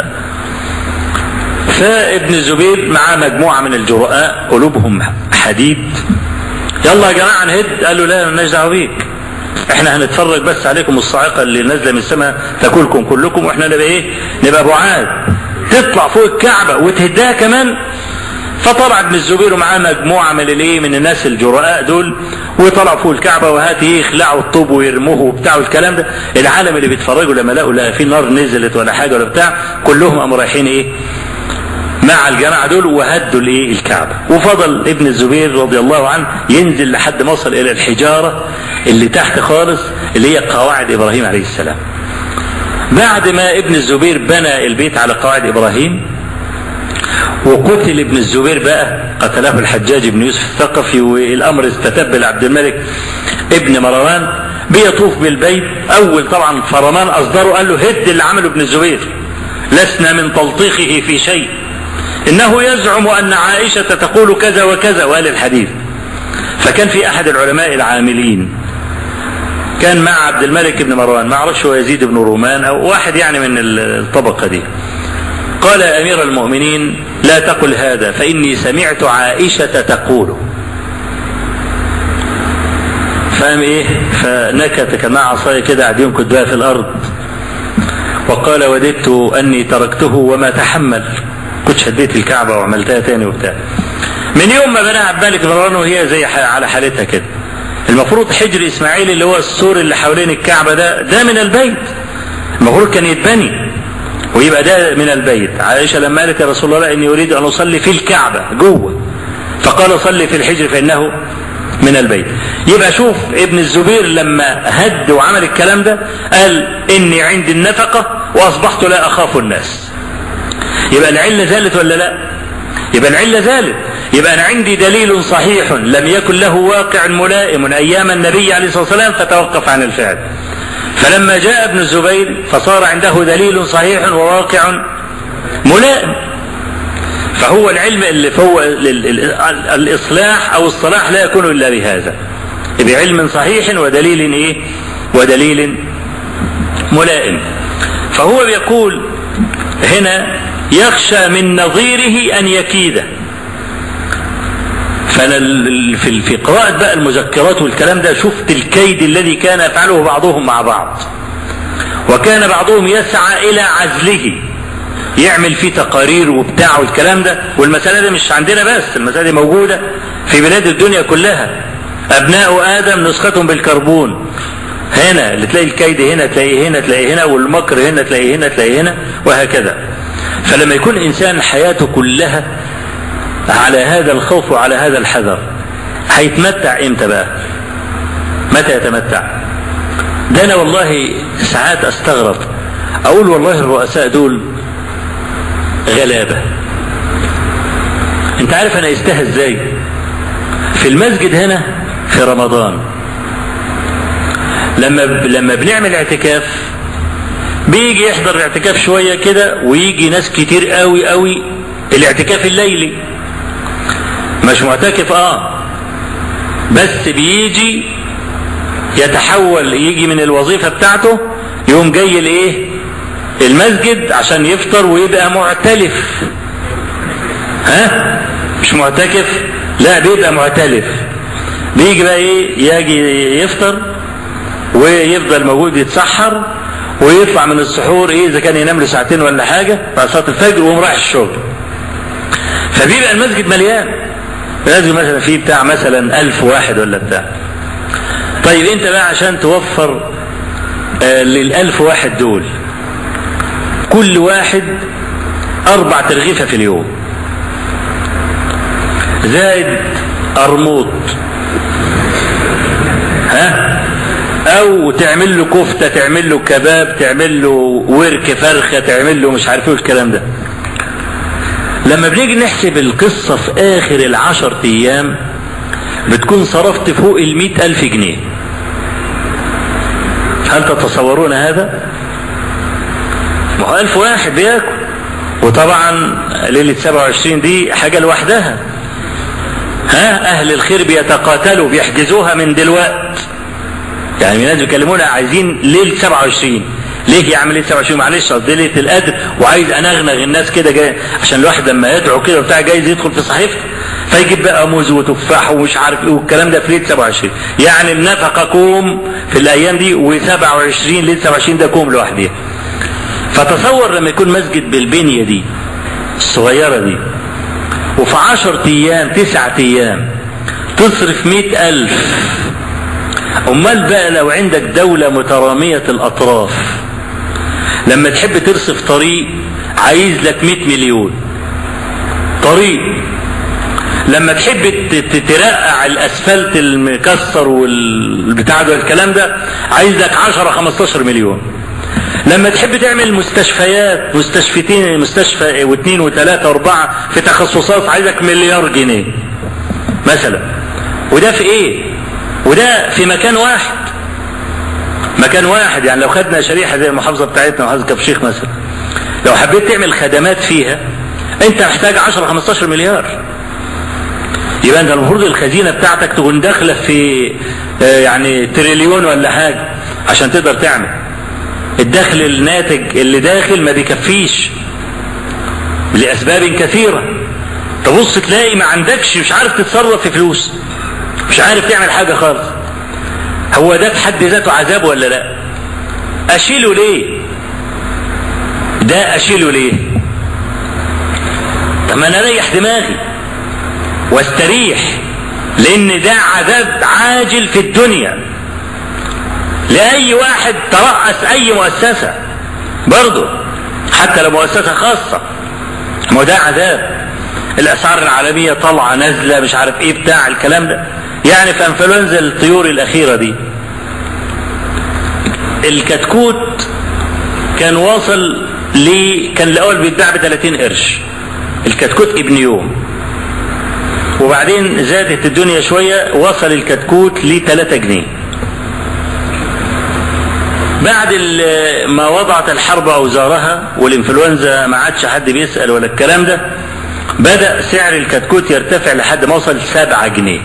فابن الزبير معاه مجموعة من الجرؤاء قلوبهم حديد يلا يا جماعة نهد قال له لا مالناش دعوة بيك احنا هنتفرج بس عليكم الصاعقة اللي نازلة من السماء تاكلكم كلكم واحنا نبقى ايه نبقى بعاد تطلع فوق الكعبة وتهدها كمان فطلع ابن الزبير ومعاه مجموعة من الايه من الناس الجرؤاء دول وطلعوا فوق الكعبة وهات ايه يخلعوا الطوب ويرموه وبتاع والكلام ده العالم اللي بيتفرجوا لما لقوا لا في نار نزلت ولا حاجة ولا بتاع كلهم قاموا رايحين ايه مع الجماعة دول وهدوا الايه الكعبة وفضل ابن الزبير رضي الله عنه ينزل لحد ما وصل الى الحجارة اللي تحت خالص اللي هي قواعد ابراهيم عليه السلام بعد ما ابن الزبير بنى البيت على قواعد ابراهيم وقتل ابن الزبير بقى قتله الحجاج بن يوسف الثقفي والامر استتب لعبد الملك ابن مروان بيطوف بالبيت اول طبعا فرمان اصدره قال له هد اللي عمله ابن الزبير لسنا من تلطيخه في شيء انه يزعم ان عائشه تقول كذا وكذا وقال الحديث فكان في احد العلماء العاملين كان مع عبد الملك بن مروان ما اعرفش هو يزيد بن رومان او واحد يعني من الطبقه دي قال يا امير المؤمنين لا تقل هذا فاني سمعت عائشه تقول فاهم ايه فنكت كما عصايه كده قاعد ينكت بها في الارض وقال وددت اني تركته وما تحمل كنت شديت الكعبه وعملتها تاني وبتاع من يوم ما بناها عبد الملك بن مروان وهي زي على حالتها كده المفروض حجر اسماعيل اللي هو السور اللي حوالين الكعبه ده ده من البيت المفروض كان يتبني ويبقى ده من البيت عائشه لما قالت يا رسول الله اني اريد ان اصلي في الكعبه جوه فقال صلي في الحجر فانه من البيت يبقى شوف ابن الزبير لما هد وعمل الكلام ده قال اني عندي النفقه واصبحت لا اخاف الناس يبقى العله زالت ولا لا يبقى العله زالت يبقى أنا عندي دليل صحيح لم يكن له واقع ملائم أيام النبي عليه الصلاة والسلام فتوقف عن الفعل فلما جاء ابن الزبير فصار عنده دليل صحيح وواقع ملائم فهو العلم اللي فهو الإصلاح أو الصلاح لا يكون إلا بهذا بعلم صحيح ودليل إيه ودليل ملائم فهو بيقول هنا يخشى من نظيره أن يكيده فانا في في قراءه بقى المذكرات والكلام ده شفت الكيد الذي كان يفعله بعضهم مع بعض وكان بعضهم يسعى الى عزله يعمل فيه تقارير وبتاع والكلام ده والمسألة دي مش عندنا بس المسألة دي موجودة في بلاد الدنيا كلها أبناء آدم نسختهم بالكربون هنا اللي تلاقي الكيد هنا تلاقيه هنا تلاقيه هنا والمكر هنا تلاقيه هنا تلاقيه هنا وهكذا فلما يكون إنسان حياته كلها على هذا الخوف وعلى هذا الحذر هيتمتع امتى بقى متى يتمتع ده انا والله ساعات استغرب اقول والله الرؤساء دول غلابة انت عارف انا استهى ازاي في المسجد هنا في رمضان لما لما بنعمل اعتكاف بيجي يحضر الاعتكاف شويه كده ويجي ناس كتير قوي قوي الاعتكاف الليلي مش معتكف اه بس بيجي يتحول يجي من الوظيفة بتاعته يقوم جاي الايه المسجد عشان يفطر ويبقى معتلف ها مش معتكف لا بيبقى معتلف بيجي بقى ايه يجي يفطر ويفضل موجود يتسحر ويطلع من السحور ايه اذا كان ينام له ساعتين ولا حاجه بعد صلاه الفجر ويقوم رايح الشغل فبيبقى المسجد مليان لازم مثلا فيه بتاع مثلا ألف واحد ولا بتاع طيب انت بقى عشان توفر آه للألف واحد دول كل واحد أربع ترغيفة في اليوم زائد أرموط ها أو تعمل له كفتة تعمل له كباب تعمل له ورك فرخة تعمل له مش عارف ايه الكلام ده لما بنيجي نحسب القصة في آخر العشر أيام بتكون صرفت فوق المئة ألف جنيه هل تتصورون هذا؟ ما هو ألف واحد بياكل وطبعا ليلة 27 دي حاجة لوحدها ها أهل الخير بيتقاتلوا بيحجزوها من دلوقت يعني الناس بيكلمونا عايزين ليلة 27 ليه يعمل ايه 27 معلش قصدي ليله القدر وعايز انغنغ الناس كده جاي عشان الواحد لما يدعو كده وبتاع جايز يدخل في صحيفته فيجيب بقى موز وتفاح ومش عارف ايه والكلام ده في ليله 27 يعني النفقه كوم في الايام دي و27 ليله 27 ده كوم لوحدها فتصور لما يكون مسجد بالبنيه دي الصغيره دي وفي 10 ايام 9 ايام تصرف مئة ألف أمال بقى لو عندك دولة مترامية الأطراف لما تحب ترصف طريق عايز لك 100 مليون طريق لما تحب ترقع الاسفلت المكسر والبتاع ده الكلام ده عايز لك 10 15 مليون لما تحب تعمل مستشفيات مستشفتين مستشفى واثنين وثلاثة واربعة في تخصصات عايزك مليار جنيه مثلا وده في ايه وده في مكان واحد مكان واحد يعني لو خدنا شريحة زي المحافظة بتاعتنا محافظة كفشيخ مثلا لو حبيت تعمل خدمات فيها انت محتاج 10 15 مليار يبقى انت المفروض الخزينة بتاعتك تكون داخلة في يعني تريليون ولا حاجة عشان تقدر تعمل الدخل الناتج اللي داخل ما بيكفيش لأسباب كثيرة تبص تلاقي ما عندكش مش عارف تتصرف في فلوس مش عارف تعمل حاجة خالص هو ده في حد ذاته عذاب ولا لا أشيله ليه ده أشيله ليه طب ما أنا أريح دماغي واستريح لأن ده عذاب عاجل في الدنيا لأي واحد ترأس أي مؤسسة برضه حتى لو مؤسسة خاصة ما ده عذاب الأسعار العالمية طالعة نازلة مش عارف إيه بتاع الكلام ده يعني في انفلونزا الطيور الأخيرة دي الكتكوت كان واصل ل كان الأول بيتباع ب 30 قرش الكتكوت ابن يوم وبعدين زادت الدنيا شوية وصل الكتكوت ل 3 جنيه بعد ما وضعت الحرب اوزارها والانفلونزا ما عادش حد بيسال ولا الكلام ده بدا سعر الكتكوت يرتفع لحد ما وصل 7 جنيه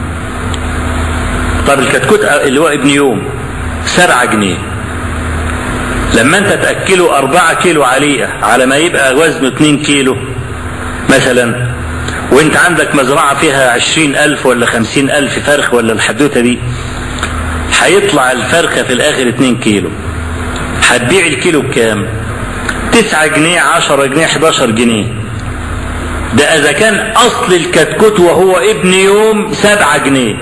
طب الكتكوت اللي هو ابن يوم 7 جنيه لما انت تاكله 4 كيلو عليه على ما يبقى وزنه 2 كيلو مثلا وانت عندك مزرعه فيها 20000 ولا 50000 فرخ ولا الحدوته دي هيطلع الفرخة في الآخر 2 كيلو هتبيع الكيلو بكام 9 جنيه 10 جنيه 11 جنيه ده إذا كان أصل الكتكوت وهو ابن يوم 7 جنيه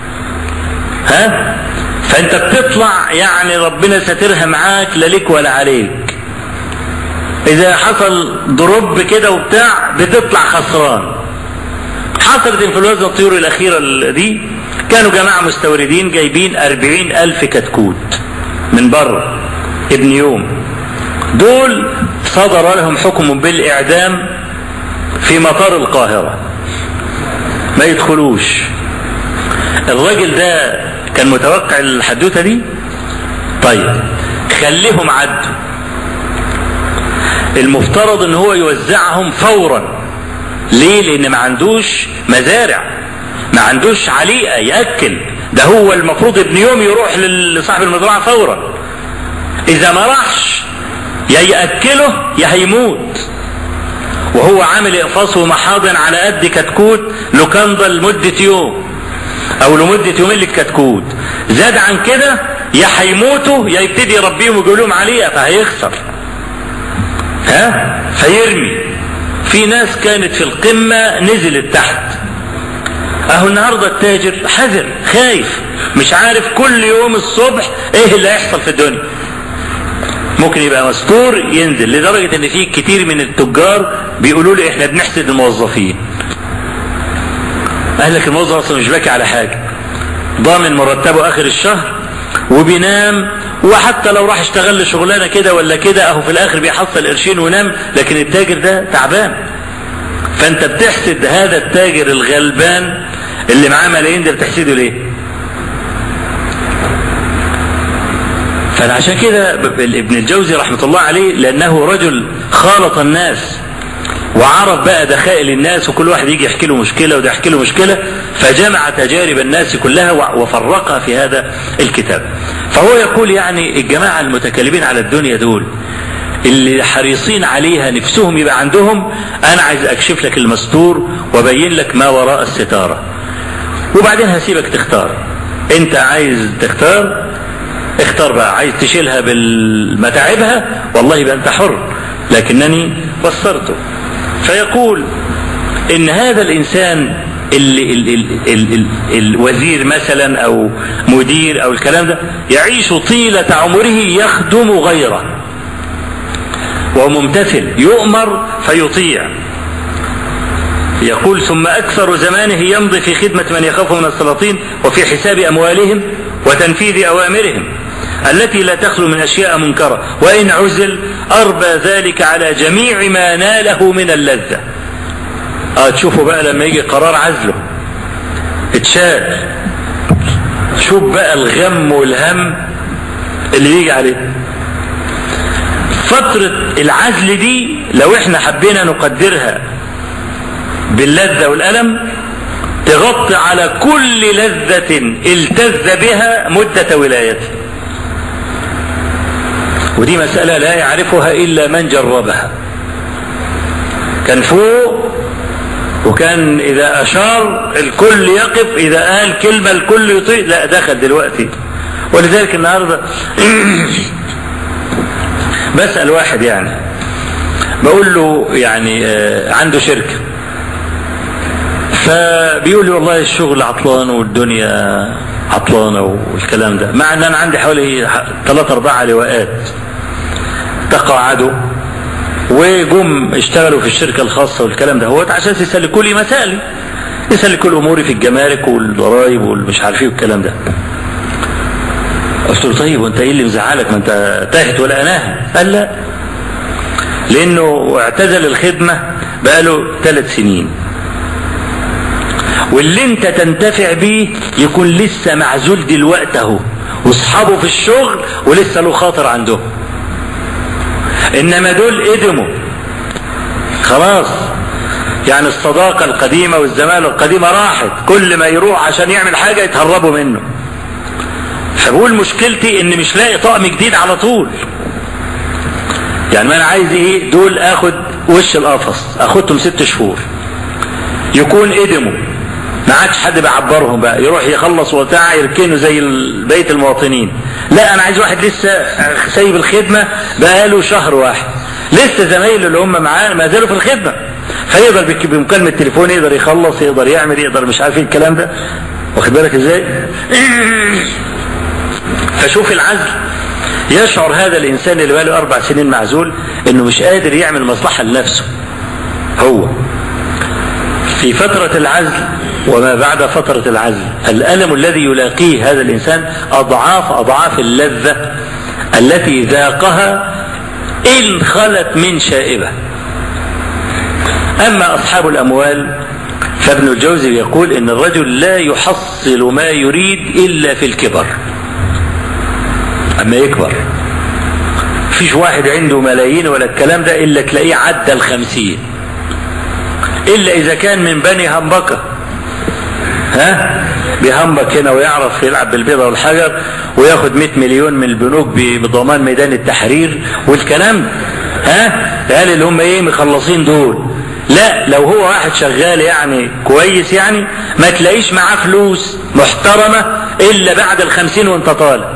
ها فأنت بتطلع يعني ربنا ساترها معاك لا ليك ولا عليك إذا حصل ضرب كده وبتاع بتطلع خسران حصلت انفلونزا الطيور الأخيرة دي كانوا جماعة مستوردين جايبين أربعين ألف كتكوت من بره ابن يوم دول صدر لهم حكم بالإعدام في مطار القاهرة ما يدخلوش الراجل ده كان متوقع الحدوتة دي طيب خليهم عدوا المفترض ان هو يوزعهم فورا ليه لان ما عندوش مزارع ما عندوش عليقه ياكل ده هو المفروض ابن يوم يروح لصاحب المزرعه فورا اذا ما راحش يا ياكله يا هيموت وهو عامل اقفاص ومحاضن على قد كتكوت لوكاندا لمده يوم او لمده يومين للكتكوت زاد عن كده يا هيموتوا يا يبتدي يربيهم ويجيب لهم عليقه فهيخسر ها فيرمي في ناس كانت في القمه نزلت تحت اهو النهارده التاجر حذر خايف مش عارف كل يوم الصبح ايه اللي هيحصل في الدنيا ممكن يبقى مستور ينزل لدرجة ان في كتير من التجار بيقولوا لي احنا بنحسد الموظفين قال لك الموظف اصلا مش باكي على حاجة ضامن مرتبه اخر الشهر وبينام وحتى لو راح اشتغل له شغلانه كده ولا كده اهو في الاخر بيحصل قرشين ونام لكن التاجر ده تعبان فانت بتحسد هذا التاجر الغلبان اللي معاه ملايين ده بتحسده ليه فانا عشان كده ابن الجوزي رحمه الله عليه لانه رجل خالط الناس وعرف بقى دخائل الناس وكل واحد يجي يحكي له مشكله وده يحكي له مشكله فجمع تجارب الناس كلها وفرقها في هذا الكتاب فهو يقول يعني الجماعه المتكلمين على الدنيا دول اللي حريصين عليها نفسهم يبقى عندهم انا عايز اكشف لك المستور وابين لك ما وراء الستاره وبعدين هسيبك تختار انت عايز تختار اختار بقى عايز تشيلها بالمتاعبها والله يبقى انت حر لكنني فسرته فيقول ان هذا الانسان اللي ال ال ال ال الوزير مثلا او مدير او الكلام ده يعيش طيلة عمره يخدم غيره وممتثل يؤمر فيطيع يقول ثم أكثر زمانه يمضي في خدمة من يخاف من السلاطين وفي حساب أموالهم وتنفيذ أوامرهم التي لا تخلو من أشياء منكرة وإن عزل أربى ذلك على جميع ما ناله من اللذة آه تشوفوا بقى لما يجي قرار عزله اتشال شوف بقى الغم والهم اللي يجي عليه فترة العزل دي لو احنا حبينا نقدرها باللذة والألم تغطي على كل لذة التذ بها مدة ولايته ودي مسألة لا يعرفها إلا من جربها كان فوق وكان إذا أشار الكل يقف إذا قال كلمة الكل يطيع لا دخل دلوقتي ولذلك النهاردة بسأل واحد يعني بقول له يعني عنده شركة فبيقول لي والله الشغل عطلان والدنيا عطلانة والكلام ده مع ان انا عندي حوالي ثلاثة اربعة لواءات تقاعدوا وجم اشتغلوا في الشركة الخاصة والكلام ده هو عشان يسلكوا لي مسائلي يسلكوا لي اموري في الجمارك والضرايب والمش عارف ايه والكلام ده قلت له طيب وانت ايه اللي مزعلك ما انت تاهت ولا اناها قال لا لانه اعتزل الخدمة بقاله ثلاث سنين واللي انت تنتفع بيه يكون لسه معزول دلوقتي اهو واصحابه في الشغل ولسه له خاطر عندهم انما دول قدموا خلاص يعني الصداقة القديمة والزمالة القديمة راحت كل ما يروح عشان يعمل حاجة يتهربوا منه فبقول مشكلتي ان مش لاقي طقم جديد على طول يعني ما انا عايز ايه دول اخد وش القفص اخدهم ست شهور يكون قدموا ما عادش حد بيعبرهم بقى يروح يخلص وبتاع يركنه زي بقيه المواطنين لا انا عايز واحد لسه سايب الخدمه بقاله شهر واحد لسه زمايله اللي هم معاه ما زالوا في الخدمه فيقدر بمكالمه تليفون يقدر يخلص يقدر يعمل يقدر مش عارف ايه الكلام ده واخد بالك ازاي فشوف العزل يشعر هذا الانسان اللي بقاله اربع سنين معزول انه مش قادر يعمل مصلحه لنفسه هو في فترة العزل وما بعد فترة العزل الألم الذي يلاقيه هذا الإنسان أضعاف أضعاف اللذة التي ذاقها إن خلت من شائبة أما أصحاب الأموال فابن الجوزي يقول إن الرجل لا يحصل ما يريد إلا في الكبر أما يكبر فيش واحد عنده ملايين ولا الكلام ده إلا تلاقيه عدى الخمسين إلا إذا كان من بني همبكة ها بيهمبك هنا ويعرف يلعب بالبيضة والحجر وياخد 100 مليون من البنوك بضمان ميدان التحرير والكلام ها قال اللي هم ايه مخلصين دول لا لو هو واحد شغال يعني كويس يعني ما تلاقيش معاه فلوس محترمة إلا بعد الخمسين وانت طالع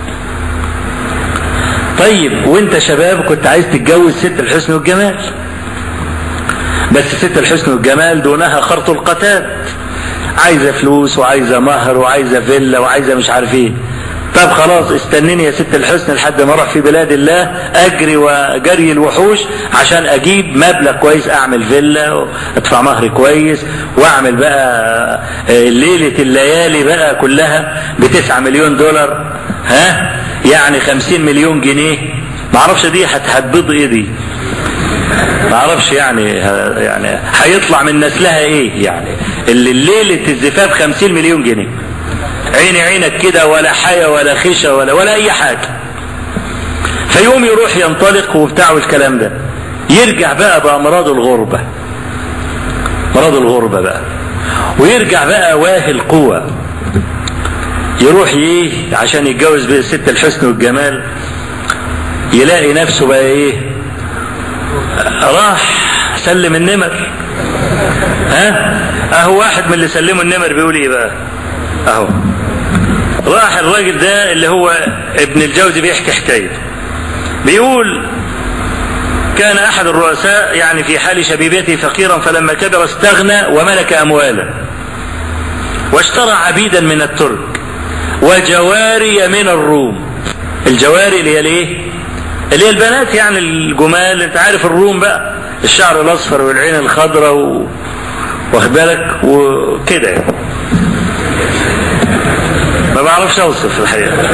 طيب وانت شباب كنت عايز تتجوز ست الحسن والجمال بس ست الحسن والجمال دونها خرط القتاد عايزة فلوس وعايزة مهر وعايزة فيلا وعايزة مش عارف ايه طب خلاص استنيني يا ست الحسن لحد ما اروح في بلاد الله اجري وجري الوحوش عشان اجيب مبلغ كويس اعمل فيلا وادفع مهر كويس واعمل بقى ليلة الليالي بقى كلها بتسعة مليون دولار ها يعني خمسين مليون جنيه معرفش دي هتهبط ايه دي ما اعرفش يعني يعني هيطلع من نسلها ايه يعني اللي ليله الزفاف 50 مليون جنيه عيني عينك كده ولا حياه ولا خشه ولا ولا اي حاجه فيوم يروح ينطلق وبتاع الكلام ده يرجع بقى بامراض الغربه مرض الغربه بقى ويرجع بقى واهي القوه يروح ايه عشان يتجوز بست الحسن والجمال يلاقي نفسه بقى ايه راح سلم النمر ها اهو واحد من اللي سلموا النمر بيقول ايه بقى اهو راح الراجل ده اللي هو ابن الجوزي بيحكي حكايته بيقول كان احد الرؤساء يعني في حال شبيبته فقيرا فلما كبر استغنى وملك اموالا واشترى عبيدا من الترك وجواري من الروم الجواري اللي هي الايه اللي هي البنات يعني الجمال انت عارف الروم بقى الشعر الاصفر والعين الخضراء و... واخد بالك وكده ما بعرفش اوصف الحقيقه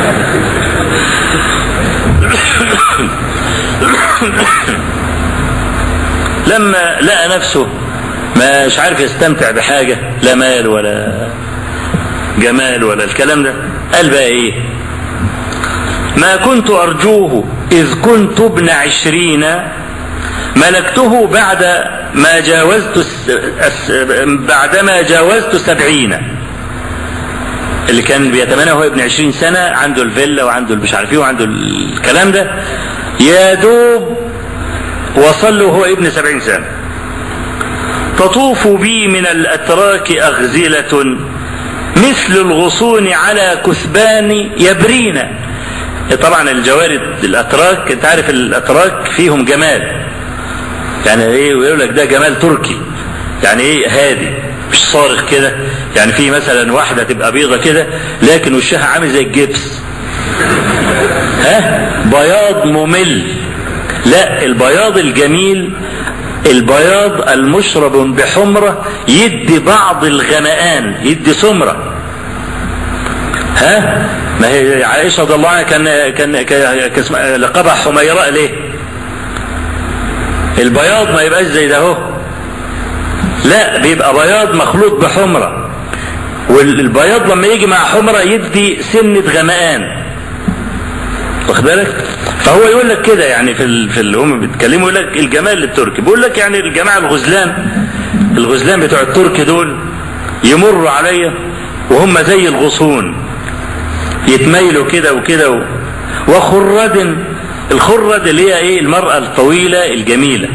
لما لقى نفسه مش عارف يستمتع بحاجة لا مال ولا جمال ولا الكلام ده قال بقى ايه ما كنت أرجوه إذ كنت ابن عشرين ملكته بعد ما جاوزت بعدما جاوزت سبعين اللي كان بيتمنى هو ابن عشرين سنة عنده الفيلا وعنده مش عارف ايه وعنده الكلام ده يا دوب وصل له هو ابن سبعين سنة تطوف بي من الأتراك أغزلة مثل الغصون على كثبان يبرين طبعا الجوارد الأتراك انت عارف الأتراك فيهم جمال يعني ايه ويقول لك ده جمال تركي يعني ايه هادي مش صارخ كده يعني في مثلا واحدة تبقى بيضة كده لكن وشها عامل زي الجبس ها بياض ممل لا البياض الجميل البياض المشرب بحمرة يدي بعض الغمقان يدي سمرة ها ما هي عائشة رضي الله عنها كان كان كان لقبها حميراء ليه؟ البياض ما يبقاش زي ده اهو لا بيبقى بياض مخلوط بحمرة والبياض لما يجي مع حمرة يدي سنة غمقان واخد بالك فهو يقول لك كده يعني في ال... في اللي هم بيتكلموا يقول لك الجمال التركي بيقول لك يعني الجماعه الغزلان الغزلان بتوع الترك دول يمروا عليا وهم زي الغصون يتميلوا كده وكده و... وخرد الخرد اللي هي ايه المرأة الطويلة الجميلة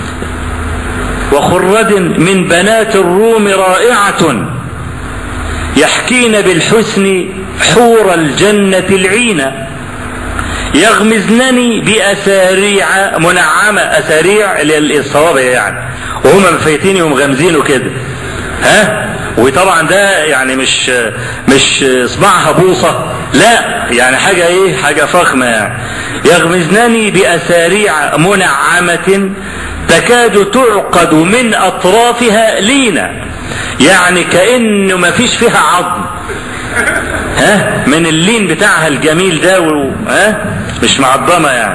وخرد من بنات الروم رائعة يحكين بالحسن حور الجنة العينة يغمزنني بأساريع منعمة أساريع اللي هي الصوابع يعني وهم مفيتيني ومغمزينه كده ها وطبعا ده يعني مش مش صباعها بوصة لا يعني حاجة ايه حاجة فخمة يعني يغمزنني بأساريع منعمة تكاد تعقد من أطرافها لينا يعني كأنه ما فيش فيها عظم ها من اللين بتاعها الجميل ده و... ها مش معظمه يعني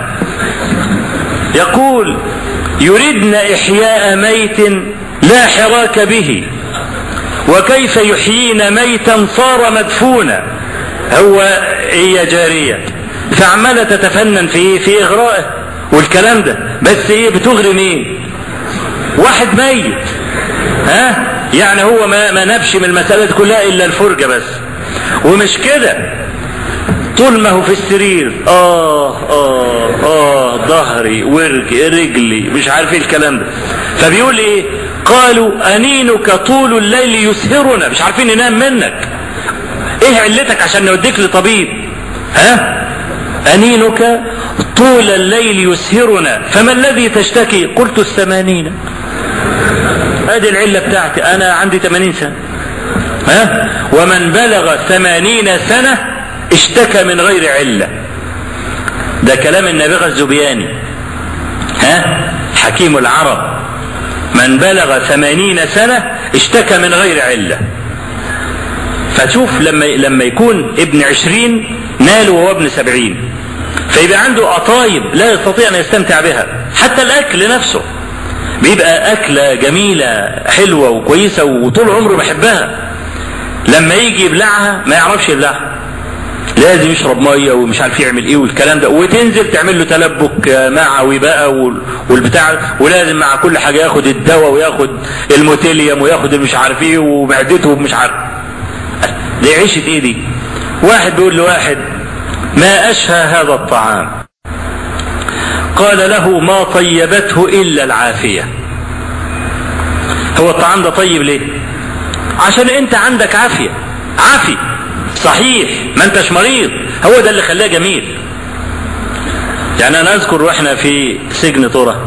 يقول يردن احياء ميت لا حراك به وكيف يحيين ميتا صار مدفونا هو هي جارية فعمالة تتفنن في في إغرائه والكلام ده بس ايه بتغري مين واحد ميت ها يعني هو ما, ما نبش من المسألة كلها إلا الفرجة بس ومش كده طول ما هو في السرير اه اه اه ظهري ورك رجلي مش عارف ايه الكلام ده فبيقول ايه قالوا انينك طول الليل يسهرنا مش عارفين ننام منك ايه علتك عشان نوديك لطبيب ها انينك طول الليل يسهرنا فما الذي تشتكي قلت الثمانين ادي العلة بتاعتي انا عندي 80 سنة ها ومن بلغ ثمانين سنة اشتكى من غير علة ده كلام النابغة الزبياني ها حكيم العرب من بلغ ثمانين سنة اشتكى من غير علة فتشوف لما لما يكون ابن عشرين نال وهو ابن سبعين فيبقى عنده قطايب لا يستطيع ان يستمتع بها حتى الاكل نفسه بيبقى اكله جميله حلوه وكويسه وطول عمره بيحبها لما يجي يبلعها ما يعرفش يبلعها لازم يشرب ميه ومش عارف يعمل ايه والكلام ده وتنزل تعمل له تلبك معوي بقى والبتاع ولازم مع كل حاجه ياخد الدواء وياخد الموتيليوم وياخد المش عارف ايه ومعدته مش عارف دي عيشه ايه دي واحد بيقول لواحد ما اشهى هذا الطعام قال له ما طيبته الا العافيه هو الطعام ده طيب ليه عشان انت عندك عافيه عافي صحيح ما انتش مريض هو ده اللي خلاه جميل يعني انا اذكر واحنا في سجن طرة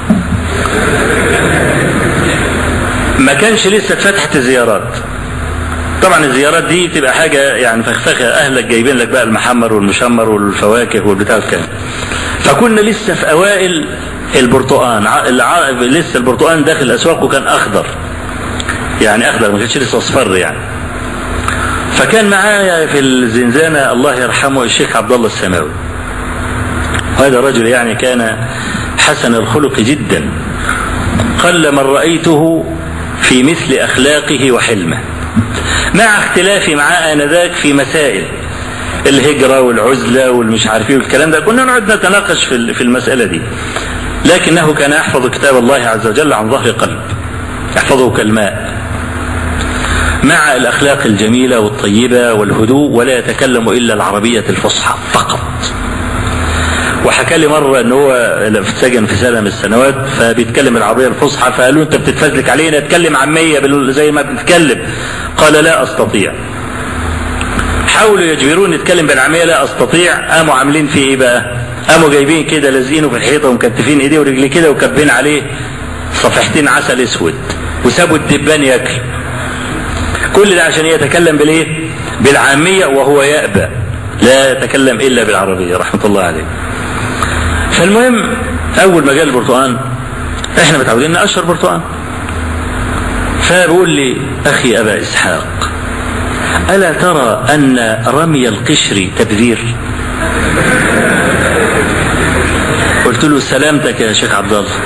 ما كانش لسه اتفتحت الزيارات طبعا الزيارات دي تبقى حاجة يعني فخفخة اهلك جايبين لك بقى المحمر والمشمر والفواكه والبتاع الكلام فكنا لسه في اوائل البرتقان الع... لسه البرتقان داخل الاسواق وكان اخضر يعني اخضر ما كانش لسه اصفر يعني فكان معايا في الزنزانة الله يرحمه الشيخ عبد الله السماوي هذا الرجل يعني كان حسن الخلق جدا قل من رأيته في مثل أخلاقه وحلمه مع اختلافي معاه آنذاك في مسائل الهجرة والعزلة والمش عارف ايه والكلام ده كنا نقعد نتناقش في المسألة دي لكنه كان يحفظ كتاب الله عز وجل عن ظهر قلب يحفظه كالماء مع الأخلاق الجميلة والطيبة والهدوء ولا يتكلم إلا العربية الفصحى فقط وحكى لي مرة ان هو في سجن في سنة من السنوات فبيتكلم العربية الفصحى فقالوا انت بتتفزلك علينا اتكلم عامية زي ما بتتكلم قال لا استطيع حاولوا يجبروني اتكلم بالعامية لا استطيع قاموا عاملين فيه ايه بقى قاموا جايبين كده لازقينه في الحيطة ومكتفين ايديه ورجليه كده وكبين عليه صفحتين عسل اسود وسابوا الدبان ياكل كل ده عشان يتكلم بالايه بالعامية وهو يأبى لا يتكلم الا بالعربية رحمة الله عليه فالمهم اول ما جاء البرتقال احنا متعودين نقشر برتقال فبيقول لي اخي ابا اسحاق الا ترى ان رمي القشر تبذير قلت له سلامتك يا شيخ عبد الله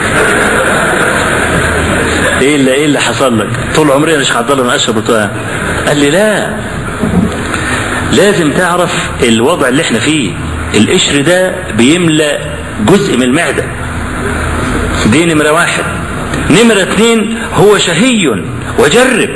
ايه اللي ايه اللي حصل لك طول عمري يا شيخ عبد الله نقشر برتقال قال لي لا لازم تعرف الوضع اللي احنا فيه القشر ده بيملى جزء من المعدة دي نمرة واحد نمرة اتنين هو شهي وجرب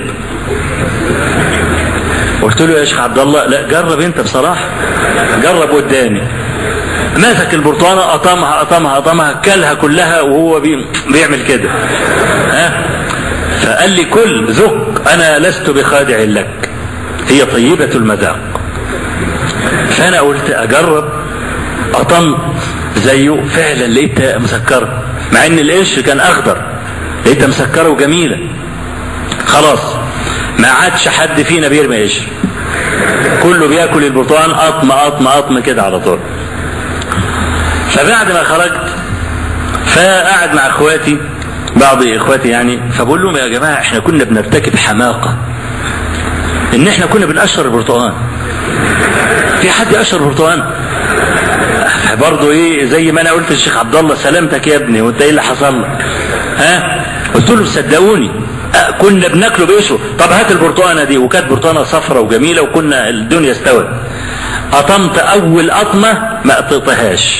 قلت له يا شيخ عبد الله لا جرب انت بصراحة جرب قدامي مسك البرتقانة قطمها قطمها قطمها كلها كلها وهو بي بيعمل كده ها فقال لي كل ذق انا لست بخادع لك هي طيبة المذاق فانا قلت اجرب قطمت زيه فعلا لقيتها مسكرة مع ان القش كان اخضر لقيتها مسكرة وجميلة خلاص ما عادش حد فينا بيرمي قشر كله بياكل البرتقال قطم قطم قطم كده على طول فبعد ما خرجت فقعد مع اخواتي بعض اخواتي يعني فبقول لهم يا جماعه احنا كنا بنرتكب حماقه ان احنا كنا بنقشر البرتقال في حد يقشر برتقال برضه ايه زي ما انا قلت للشيخ عبد الله سلامتك يا ابني وانت ايه اللي حصل لك ها قلت له صدقوني كنا بناكله بقشره طب هات البرتقانه دي وكانت برتقانه صفرة وجميله وكنا الدنيا استوت قطمت اول قطمه ما قطيتهاش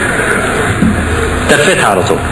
تفتها على طول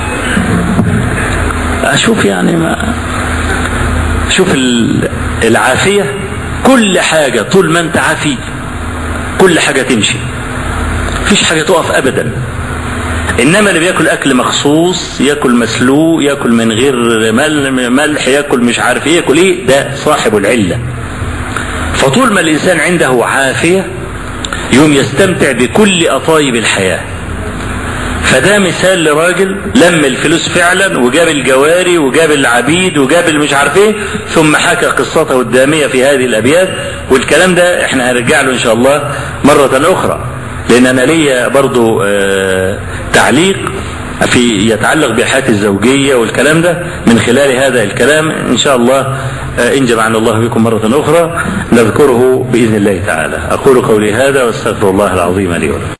اشوف يعني ما شوف العافيه كل حاجه طول ما انت عافي كل حاجه تمشي مفيش حاجه تقف ابدا انما اللي بياكل اكل مخصوص ياكل مسلوق ياكل من غير ملح ياكل مش عارف ايه ياكل ايه ده صاحب العله فطول ما الانسان عنده عافيه يوم يستمتع بكل اطايب الحياه فده مثال لراجل لم الفلوس فعلا وجاب الجواري وجاب العبيد وجاب المش عارف ايه ثم حكى قصته الداميه في هذه الابيات والكلام ده احنا هنرجع له ان شاء الله مره اخرى لان انا ليا برضو آه تعليق في يتعلق بحياة الزوجية والكلام ده من خلال هذا الكلام إن شاء الله آه إن جمعنا الله بكم مرة أخرى نذكره بإذن الله تعالى أقول قولي هذا واستغفر الله العظيم لي ولكم